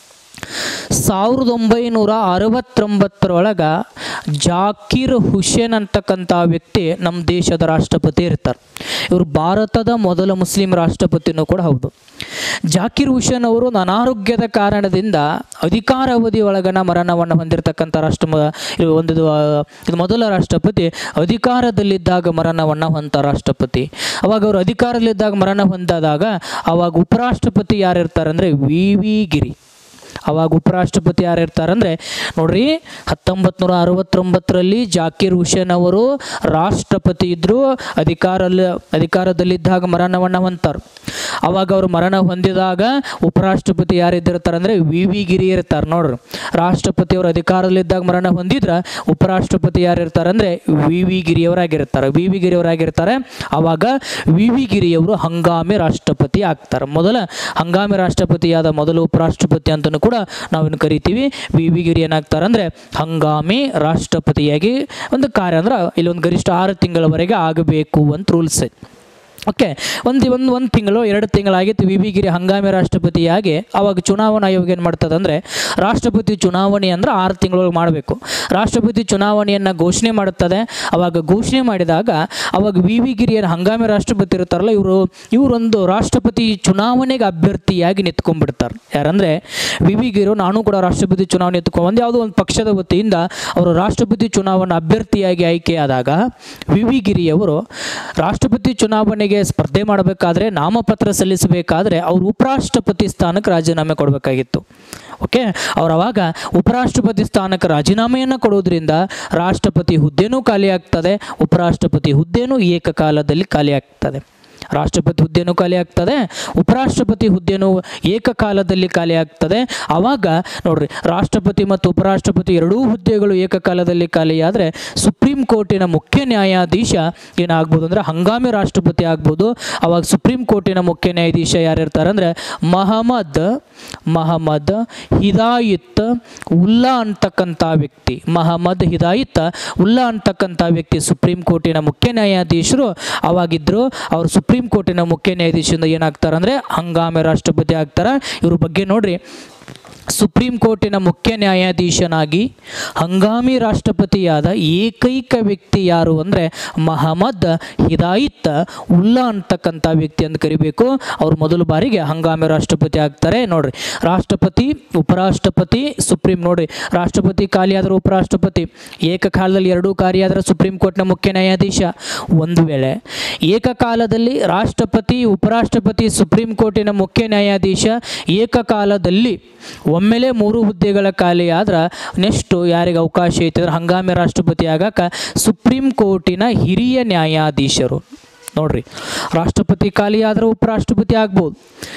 ಸಾವಿರದ ಒಂಬೈನೂರ ಅರವತ್ತೊಂಬತ್ತರೊಳಗ ಜಾಕೀರ್ ಹುಸೇನ್ ಅಂತಕ್ಕಂಥ ವ್ಯಕ್ತಿ ನಮ್ಮ ದೇಶದ ರಾಷ್ಟ್ರಪತಿ ಇರ್ತಾರೆ ಇವರು ಭಾರತದ ಮೊದಲ ಮುಸ್ಲಿಂ ರಾಷ್ಟ್ರಪತಿನೂ ಕೂಡ ಹೌದು ಜಾಕೀರ್ ಹುಸೇನ್ ಅವರು ಒಂದು ಅನಾರೋಗ್ಯದ ಕಾರಣದಿಂದ ಅಧಿಕಾರಾವಧಿ ಒಳಗನ ಮರಣವನ್ನು ಹೊಂದಿರತಕ್ಕಂಥ ರಾಷ್ಟ್ರ ಮ- ಇದು ಒಂದು ಇದು, ಆ, ಇದು ಮೊದಲ ರಾಷ್ಟ್ರಪತಿ ಅಧಿಕಾರದಲ್ಲಿದ್ದಾಗ ಮರಣವನ್ನು ಹೊಂದ ರಾಷ್ಟ್ರಪತಿ ಅವಾಗ ಅವರು ಅಧಿಕಾರದಲ್ಲಿದ್ದಾಗ ಮರಣ ಹೊಂದಾದಾಗ ಅವಾಗ ಉಪರಾಷ್ಟ್ರಪತಿ ಯಾರು ಇರ್ತಾರೆ ಅಂದರೆ ವಿ ವಿ ಗಿರಿ ಅವಾಗ ಉಪರಾಷ್ಟ್ರಪತಿ ಯಾರು ಇರ್ತಾರಂದ್ರೆ ನೋಡ್ರಿ ಹತ್ತೊಂಬತ್ತು ನೂರ ಅರವತ್ತೊಂಬತ್ತರಲ್ಲಿ ಜಾಕೀರ್ ಹುಸೇನ್ ಅವರು ರಾಷ್ಟ್ರಪತಿ ಇದ್ದರು ಅಧಿಕಾರಲ್ಲಿ ಅಧಿಕಾರದಲ್ಲಿದ್ದಾಗ ಮರಣವನ್ನು ಹೊಂತಾರೆ ಅವಾಗ ಅವರು ಮರಣ ಹೊಂದಿದಾಗ ಉಪರಾಷ್ಟ್ರಪತಿ ಯಾರಿದ್ದಿರ್ತಾರೆ ಅಂದರೆ ವಿ ವಿ ಗಿರಿ ಇರ್ತಾರೆ ನೋಡ್ರಿ ರಾಷ್ಟ್ರಪತಿ ಅವರು ಅಧಿಕಾರದಲ್ಲಿದ್ದಾಗ ಮರಣ ಹೊಂದಿದ್ರೆ ಉಪರಾಷ್ಟ್ರಪತಿ ಯಾರು ಇರ್ತಾರೆ ಅಂದರೆ ವಿ ವಿ ಗಿರಿಯವರಾಗಿರ್ತಾರೆ ವಿ ವಿ ಗಿರಿಯವರಾಗಿರ್ತಾರೆ ಆವಾಗ ವಿ ವಿ ಗಿರಿಯವರು ಹಂಗಾಮಿ ರಾಷ್ಟ್ರಪತಿ ಆಗ್ತಾರೆ ಮೊದಲ ಹಂಗಾಮಿ ರಾಷ್ಟ್ರಪತಿಯಾದ ಮೊದಲ ಉಪರಾಷ್ಟ್ರಪತಿ ಅಂತಲೂ ಕೂಡ ನಾವೇನು ಕರಿತೀವಿ ವಿ ವಿ ಗಿರಿ ಏನಾಗ್ತಾರೆ ಅಂದರೆ ಹಂಗಾಮಿ ರಾಷ್ಟ್ರಪತಿಯಾಗಿ ಒಂದು ಕಾರ್ಯ ಅಂದ್ರೆ ಇಲ್ಲಿ ಒಂದು ಗರಿಷ್ಠ ಆರು ತಿಂಗಳವರೆಗೆ ಆಗಬೇಕು ಅಂತ ರೂಲ್ಸ್ ಐತೆ ಓಕೆ ಒಂದು ಒಂದು ಒಂದು ತಿಂಗಳು ಎರಡು ತಿಂಗಳಾಗಿತ್ತು ವಿ ವಿ ಗಿರಿ ಹಂಗಾಮಿ ರಾಷ್ಟ್ರಪತಿಯಾಗಿ ಅವಾಗ ಚುನಾವಣಾ ಆಯೋಗ ಏನು ಮಾಡ್ತದೆ ಅಂದರೆ ರಾಷ್ಟ್ರಪತಿ ಚುನಾವಣೆ ಅಂದ್ರೆ ಆರು ತಿಂಗಳೊಳಗೆ ಮಾಡಬೇಕು ರಾಷ್ಟ್ರಪತಿ ಚುನಾವಣೆಯನ್ನು ಘೋಷಣೆ ಮಾಡುತ್ತದೆ ಅವಾಗ ಘೋಷಣೆ ಮಾಡಿದಾಗ ಅವಾಗ ವಿ ವಿ ಗಿರಿಯನ್ನು ಹಂಗಾಮಿ ರಾಷ್ಟ್ರಪತಿ ಇರ್ತಾರಲ್ಲ ಇವರು ಇವರೊಂದು ರಾಷ್ಟ್ರಪತಿ ಚುನಾವಣೆಗೆ ಅಭ್ಯರ್ಥಿಯಾಗಿ ನಿಂತ್ಕೊಂಡ್ಬಿಡ್ತಾರೆ ಯಾರಂದರೆ ವಿ ವಿ ಗಿರು ನಾನು ಕೂಡ ರಾಷ್ಟ್ರಪತಿ ಚುನಾವಣೆ ಎತ್ಕೊಂಡು ಒಂದು ಯಾವುದೋ ಒಂದು ಪಕ್ಷದ ವತಿಯಿಂದ ಅವರು ರಾಷ್ಟ್ರಪತಿ ಚುನಾವಣಾ ಅಭ್ಯರ್ಥಿಯಾಗಿ ಆಯ್ಕೆಯಾದಾಗ ವಿ ವಿ ಗಿರಿಯವರು ರಾಷ್ಟ್ರಪತಿ ಚುನಾವಣೆಗೆ ಸ್ಪರ್ಧೆ ಮಾಡಬೇಕಾದ್ರೆ ನಾಮಪತ್ರ ಸಲ್ಲಿಸಬೇಕಾದ್ರೆ ಅವರು ಉಪರಾಷ್ಟ್ರಪತಿ ಸ್ಥಾನಕ್ಕೆ ರಾಜೀನಾಮೆ ಕೊಡಬೇಕಾಗಿತ್ತು ಓಕೆ ಅವ್ರು ಅವಾಗ ಉಪರಾಷ್ಟ್ರಪತಿ ಸ್ಥಾನಕ್ಕೆ ರಾಜೀನಾಮೆಯನ್ನು ಕೊಡೋದ್ರಿಂದ ರಾಷ್ಟ್ರಪತಿ ಹುದ್ದೆನೂ ಖಾಲಿ ಆಗ್ತದೆ ಉಪರಾಷ್ಟ್ರಪತಿ ಹುದ್ದೆನೂ ಏಕಕಾಲದಲ್ಲಿ ಖಾಲಿ ಆಗ್ತದೆ ರಾಷ್ಟ್ರಪತಿ ಹುದ್ದೆನೂ ಖಾಲಿ ಆಗ್ತದೆ ಉಪರಾಷ್ಟ್ರಪತಿ ಹುದ್ದೆನೂ ಏಕಕಾಲದಲ್ಲಿ ಖಾಲಿ ಆಗ್ತದೆ ಆವಾಗ ನೋಡ್ರಿ ರಾಷ್ಟ್ರಪತಿ ಮತ್ತು ಉಪರಾಷ್ಟ್ರಪತಿ ಎರಡೂ ಹುದ್ದೆಗಳು ಏಕಕಾಲದಲ್ಲಿ ಖಾಲಿಯಾದರೆ ಸುಪ್ರೀಂ ಕೋರ್ಟಿನ ಮುಖ್ಯ ನ್ಯಾಯಾಧೀಶ ಏನಾಗ್ಬೋದು ಅಂದರೆ ಹಂಗಾಮಿ ರಾಷ್ಟ್ರಪತಿ ಆಗ್ಬೋದು ಅವಾಗ ಸುಪ್ರೀಂ ಕೋರ್ಟಿನ ಮುಖ್ಯ ನ್ಯಾಯಾಧೀಶ ಯಾರಿರ್ತಾರೆ ಅಂದರೆ ಮಹಮ್ಮದ್ ಮಹಮ್ಮದ್ ಹಿದಾಯಿತ್ ಉಲ್ಲಾ ಅಂತಕ್ಕಂಥ ವ್ಯಕ್ತಿ ಮಹಮ್ಮದ್ ಹಿದಾಯಿತ್ ಉಲ್ಲಾ ಅಂತಕ್ಕಂಥ ವ್ಯಕ್ತಿ ಸುಪ್ರೀಂ ಕೋರ್ಟಿನ ಮುಖ್ಯ ನ್ಯಾಯಾಧೀಶರು ಅವಾಗಿದ್ದರು ಅವರು ಸುಪ್ರೀಂ ಕೋರ್ಟಿನ ಮುಖ್ಯ ನ್ಯಾಯಾಧೀಶದಿಂದ ಏನಾಗ್ತಾರೆ ಅಂದರೆ ಹಂಗಾಮಿ ರಾಷ್ಟ್ರಪತಿ ಆಗ್ತಾರೆ ಇವ್ರ ಬಗ್ಗೆ ನೋಡ್ರಿ ಸುಪ್ರೀಂ ಕೋರ್ಟಿನ ಮುಖ್ಯ ನ್ಯಾಯಾಧೀಶನಾಗಿ ಹಂಗಾಮಿ ರಾಷ್ಟ್ರಪತಿಯಾದ ಏಕೈಕ ವ್ಯಕ್ತಿ ಯಾರು ಅಂದರೆ ಮಹಮ್ಮದ್ ಹಿದಾಯಿತ್ ಉಲ್ಲಾ ಅಂತಕ್ಕಂಥ ವ್ಯಕ್ತಿ ಅಂತ ಕರಿಬೇಕು ಅವ್ರು ಮೊದಲು ಬಾರಿಗೆ ಹಂಗಾಮಿ ರಾಷ್ಟ್ರಪತಿ ಆಗ್ತಾರೆ ನೋಡ್ರಿ ರಾಷ್ಟ್ರಪತಿ ಉಪರಾಷ್ಟ್ರಪತಿ ಸುಪ್ರೀಂ ನೋಡ್ರಿ ರಾಷ್ಟ್ರಪತಿ ಖಾಲಿ ಆದ್ರೆ ಉಪರಾಷ್ಟ್ರಪತಿ ಏಕಕಾಲದಲ್ಲಿ ಎರಡೂ ಕಾರ್ಯಾದರೆ ಸುಪ್ರೀಂ ಕೋರ್ಟ್ನ ಮುಖ್ಯ ನ್ಯಾಯಾಧೀಶ ಒಂದು ವೇಳೆ ಏಕಕಾಲದಲ್ಲಿ ರಾಷ್ಟ್ರಪತಿ ಉಪರಾಷ್ಟ್ರಪತಿ ಸುಪ್ರೀಂ ಕೋರ್ಟಿನ ಮುಖ್ಯ ನ್ಯಾಯಾಧೀಶ ಏಕಕಾಲದಲ್ಲಿ ಒಮ್ಮೆಲೆ ಮೂರು ಹುದ್ದೆಗಳ ಖಾಲಿ ಆದ್ರೆ ನೆಕ್ಸ್ಟು ಯಾರಿಗೆ ಅವಕಾಶ ಐತೆ ಅಂದ್ರೆ ಹಂಗಾಮಿ ರಾಷ್ಟ್ರಪತಿ ಆಗಾಕ ಸುಪ್ರೀಂ ಕೋರ್ಟಿನ ಹಿರಿಯ ನ್ಯಾಯಾಧೀಶರು ನೋಡ್ರಿ ರಾಷ್ಟ್ರಪತಿ ಖಾಲಿ ಆದ್ರೆ ಉಪರಾಷ್ಟ್ರಪತಿ ಆಗ್ಬೋದು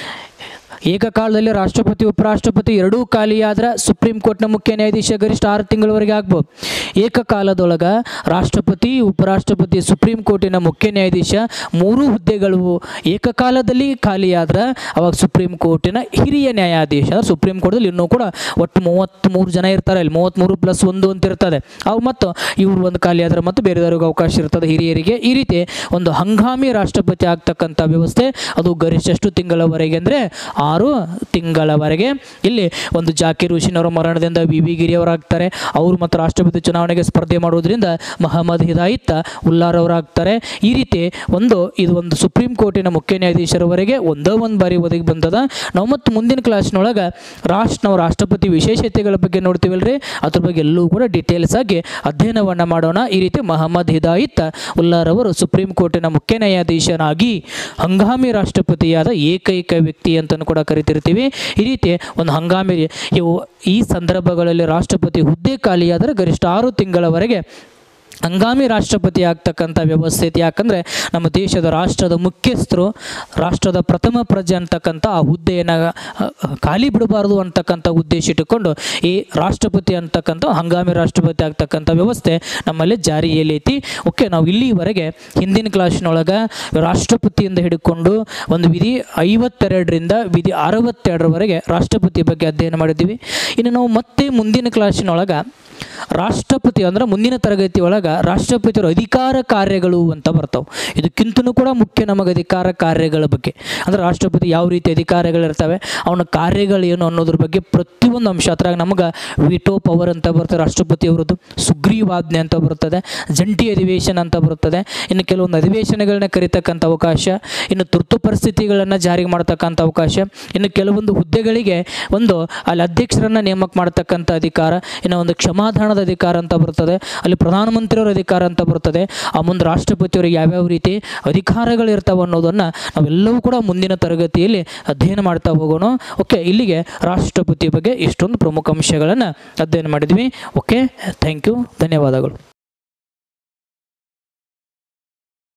ಏಕಕಾಲದಲ್ಲಿ ರಾಷ್ಟ್ರಪತಿ ಉಪರಾಷ್ಟ್ರಪತಿ ಎರಡೂ ಖಾಲಿ ಆದ್ರೆ ಸುಪ್ರೀಂ ಕೋರ್ಟ್ನ ಮುಖ್ಯ ನ್ಯಾಯಾಧೀಶ ಗರಿಷ್ಠ ಆರು ತಿಂಗಳವರೆಗೆ ಆಗ್ಬೋದು ಏಕಕಾಲದೊಳಗೆ ರಾಷ್ಟ್ರಪತಿ ಉಪರಾಷ್ಟ್ರಪತಿ ಸುಪ್ರೀಂ ಕೋರ್ಟಿನ ಮುಖ್ಯ ನ್ಯಾಯಾಧೀಶ ಮೂರು ಹುದ್ದೆಗಳು ಏಕಕಾಲದಲ್ಲಿ ಖಾಲಿ ಆದ್ರೆ ಅವಾಗ ಸುಪ್ರೀಂ ಕೋರ್ಟಿನ ಹಿರಿಯ ನ್ಯಾಯಾಧೀಶ ಅಂದ್ರೆ ಸುಪ್ರೀಂ ಕೋರ್ಟಲ್ಲಿ ಇನ್ನೂ ಕೂಡ ಒಟ್ಟು ಮೂವತ್ತ್ಮೂರು ಜನ ಇರ್ತಾರೆ ಇಲ್ಲಿ ಮೂವತ್ತ್ಮೂರು ಪ್ಲಸ್ ಒಂದು ಅಂತ ಇರ್ತದೆ ಅವು ಮತ್ತು ಇವರು ಒಂದು ಖಾಲಿ ಆದ್ರೆ ಮತ್ತು ಬೇರೆದವ್ರಿಗೆ ಅವಕಾಶ ಇರ್ತದೆ ಹಿರಿಯರಿಗೆ ಈ ರೀತಿ ಒಂದು ಹಂಗಾಮಿ ರಾಷ್ಟ್ರಪತಿ ಆಗ್ತಕ್ಕಂಥ ವ್ಯವಸ್ಥೆ ಅದು ಗರಿಷ್ಠ ಎಷ್ಟು ತಿಂಗಳವರೆಗೆ ಅಂದರೆ ಆರು ತಿಂಗಳವರೆಗೆ ಇಲ್ಲಿ ಒಂದು ಜಾಕೀರ್ ಹುಸೇನ್ ಅವರ ಮರಣದಿಂದ ವಿ ವಿ ಗಿರಿಯವರಾಗ್ತಾರೆ ಅವರು ಮತ್ತು ರಾಷ್ಟ್ರಪತಿ ಚುನಾವಣೆಗೆ ಸ್ಪರ್ಧೆ ಮಾಡೋದ್ರಿಂದ ಮಹಮ್ಮದ್ ಹಿದಾಯಿತ್ ಉಲ್ಲಾರವರಾಗ್ತಾರೆ ಈ ರೀತಿ ಒಂದು ಇದು ಒಂದು ಸುಪ್ರೀಂ ಕೋರ್ಟಿನ ಮುಖ್ಯ ನ್ಯಾಯಾಧೀಶರವರೆಗೆ ಒಂದೋ ಒಂದು ಬಾರಿ ಒದಗಿ ಬಂದದ ನಾವು ಮತ್ತು ಮುಂದಿನ ಕ್ಲಾಸ್ನೊಳಗೆ ರಾಷ್ಟ್ರ ನಾವು ರಾಷ್ಟ್ರಪತಿ ವಿಶೇಷತೆಗಳ ಬಗ್ಗೆ ನೋಡ್ತೀವಲ್ರಿ ಅದ್ರ ಬಗ್ಗೆ ಎಲ್ಲವೂ ಕೂಡ ಡೀಟೇಲ್ಸ್ ಆಗಿ ಅಧ್ಯಯನವನ್ನು ಮಾಡೋಣ ಈ ರೀತಿ ಮಹಮ್ಮದ್ ಹಿದಾಯಿತ್ ಉಲ್ಲಾರವರು ಸುಪ್ರೀಂ ಕೋರ್ಟಿನ ಮುಖ್ಯ ನ್ಯಾಯಾಧೀಶನಾಗಿ ಹಂಗಾಮಿ ರಾಷ್ಟ್ರಪತಿಯಾದ ಏಕೈಕ ವ್ಯಕ್ತಿ ಅಂತಲೂ ಕೂಡ ಕರಿತಿರ್ತೀವಿ ಈ ರೀತಿ ಒಂದು ಹಂಗಾಮಿ ಇವು ಈ ಸಂದರ್ಭಗಳಲ್ಲಿ ರಾಷ್ಟ್ರಪತಿ ಹುದ್ದೆ ಖಾಲಿಯಾದರೆ ಗರಿಷ್ಠ ಆರು ತಿಂಗಳವರೆಗೆ ಹಂಗಾಮಿ ರಾಷ್ಟ್ರಪತಿ ಆಗ್ತಕ್ಕಂಥ ವ್ಯವಸ್ಥೆ ಐತಿ ಯಾಕಂದರೆ ನಮ್ಮ ದೇಶದ ರಾಷ್ಟ್ರದ ಮುಖ್ಯಸ್ಥರು ರಾಷ್ಟ್ರದ ಪ್ರಥಮ ಪ್ರಜೆ ಅಂತಕ್ಕಂಥ ಆ ಹುದ್ದೆಯನ್ನು ಖಾಲಿ ಬಿಡಬಾರ್ದು ಅಂತಕ್ಕಂಥ ಉದ್ದೇಶ ಇಟ್ಟುಕೊಂಡು ಈ ರಾಷ್ಟ್ರಪತಿ ಅಂತಕ್ಕಂಥ ಹಂಗಾಮಿ ರಾಷ್ಟ್ರಪತಿ ಆಗ್ತಕ್ಕಂಥ ವ್ಯವಸ್ಥೆ ನಮ್ಮಲ್ಲಿ ಜಾರಿಯಲ್ಲಿ ಐತಿ ಓಕೆ ನಾವು ಇಲ್ಲಿವರೆಗೆ ಹಿಂದಿನ ಕ್ಲಾಸಿನೊಳಗೆ ರಾಷ್ಟ್ರಪತಿಯಿಂದ ಹಿಡ್ಕೊಂಡು ಒಂದು ವಿಧಿ ಐವತ್ತೆರಡರಿಂದ ವಿಧಿ ಅರವತ್ತೆರಡರವರೆಗೆ ರಾಷ್ಟ್ರಪತಿ ಬಗ್ಗೆ ಅಧ್ಯಯನ ಮಾಡಿದ್ದೀವಿ ಇನ್ನು ನಾವು ಮತ್ತೆ ಮುಂದಿನ ಕ್ಲಾಸಿನೊಳಗೆ ರಾಷ್ಟ್ರಪತಿ ಅಂದ್ರೆ ಮುಂದಿನ ತರಗತಿ ಒಳಗೆ ರಾಷ್ಟ್ರಪತಿಯವರ ಅಧಿಕಾರ ಕಾರ್ಯಗಳು ಅಂತ ಬರ್ತಾವೆ ಇದಕ್ಕಿಂತನೂ ಕೂಡ ಮುಖ್ಯ ನಮಗೆ ಅಧಿಕಾರ ಕಾರ್ಯಗಳ ಬಗ್ಗೆ ಅಂದ್ರೆ ರಾಷ್ಟ್ರಪತಿ ಯಾವ ರೀತಿ ಅಧಿಕಾರಗಳಿರ್ತವೆ ಅವನ ಕಾರ್ಯಗಳು ಏನು ಅನ್ನೋದ್ರ ಬಗ್ಗೆ ಪ್ರತಿಯೊಂದು ಅಂಶ ಅದ್ರಾಗ ನಮಗೆ ವಿಟೋ ಪವರ್ ಅಂತ ಬರ್ತದೆ ರಾಷ್ಟ್ರಪತಿಯವರದ್ದು ಸುಗ್ರೀವಾಜ್ಞೆ ಅಂತ ಬರ್ತದೆ ಜಂಟಿ ಅಧಿವೇಶನ ಅಂತ ಬರ್ತದೆ ಇನ್ನು ಕೆಲವೊಂದು ಅಧಿವೇಶನಗಳನ್ನ ಕರಿತಕ್ಕಂಥ ಅವಕಾಶ ಇನ್ನು ತುರ್ತು ಪರಿಸ್ಥಿತಿಗಳನ್ನು ಜಾರಿಗೆ ಮಾಡ್ತಕ್ಕಂಥ ಅವಕಾಶ ಇನ್ನು ಕೆಲವೊಂದು ಹುದ್ದೆಗಳಿಗೆ ಒಂದು ಅಲ್ಲಿ ಅಧ್ಯಕ್ಷರನ್ನು ನೇಮಕ ಮಾಡ್ತಕ್ಕಂಥ ಅಧಿಕಾರ ಇನ್ನು ಒಂದು ಕ್ಷಮಾದಾನದ ಅಧಿಕಾರ ಅಂತ ಬರ್ತದೆ ಅಲ್ಲಿ ಪ್ರಧಾನಮಂತ್ರಿಯವರ ಅಧಿಕಾರ ಅಂತ ಬರ್ತದೆ ಆ ಮುಂದೆ ರಾಷ್ಟ್ರಪತಿಯವರಿಗೆ ಯಾವ್ಯಾವ ರೀತಿ ಅಧಿಕಾರಗಳು ಇರ್ತಾವೆ ಅನ್ನೋದನ್ನು ನಾವೆಲ್ಲವೂ ಕೂಡ ಮುಂದಿನ ತರಗತಿಯಲ್ಲಿ ಅಧ್ಯಯನ ಮಾಡ್ತಾ ಹೋಗೋಣ ಓಕೆ ಇಲ್ಲಿಗೆ ರಾಷ್ಟ್ರಪತಿ ಬಗ್ಗೆ ಇಷ್ಟೊಂದು ಪ್ರಮುಖ ಅಂಶಗಳನ್ನು ಅಧ್ಯಯನ ಮಾಡಿದ್ವಿ ಓಕೆ ಥ್ಯಾಂಕ್ ಯು ಧನ್ಯವಾದಗಳು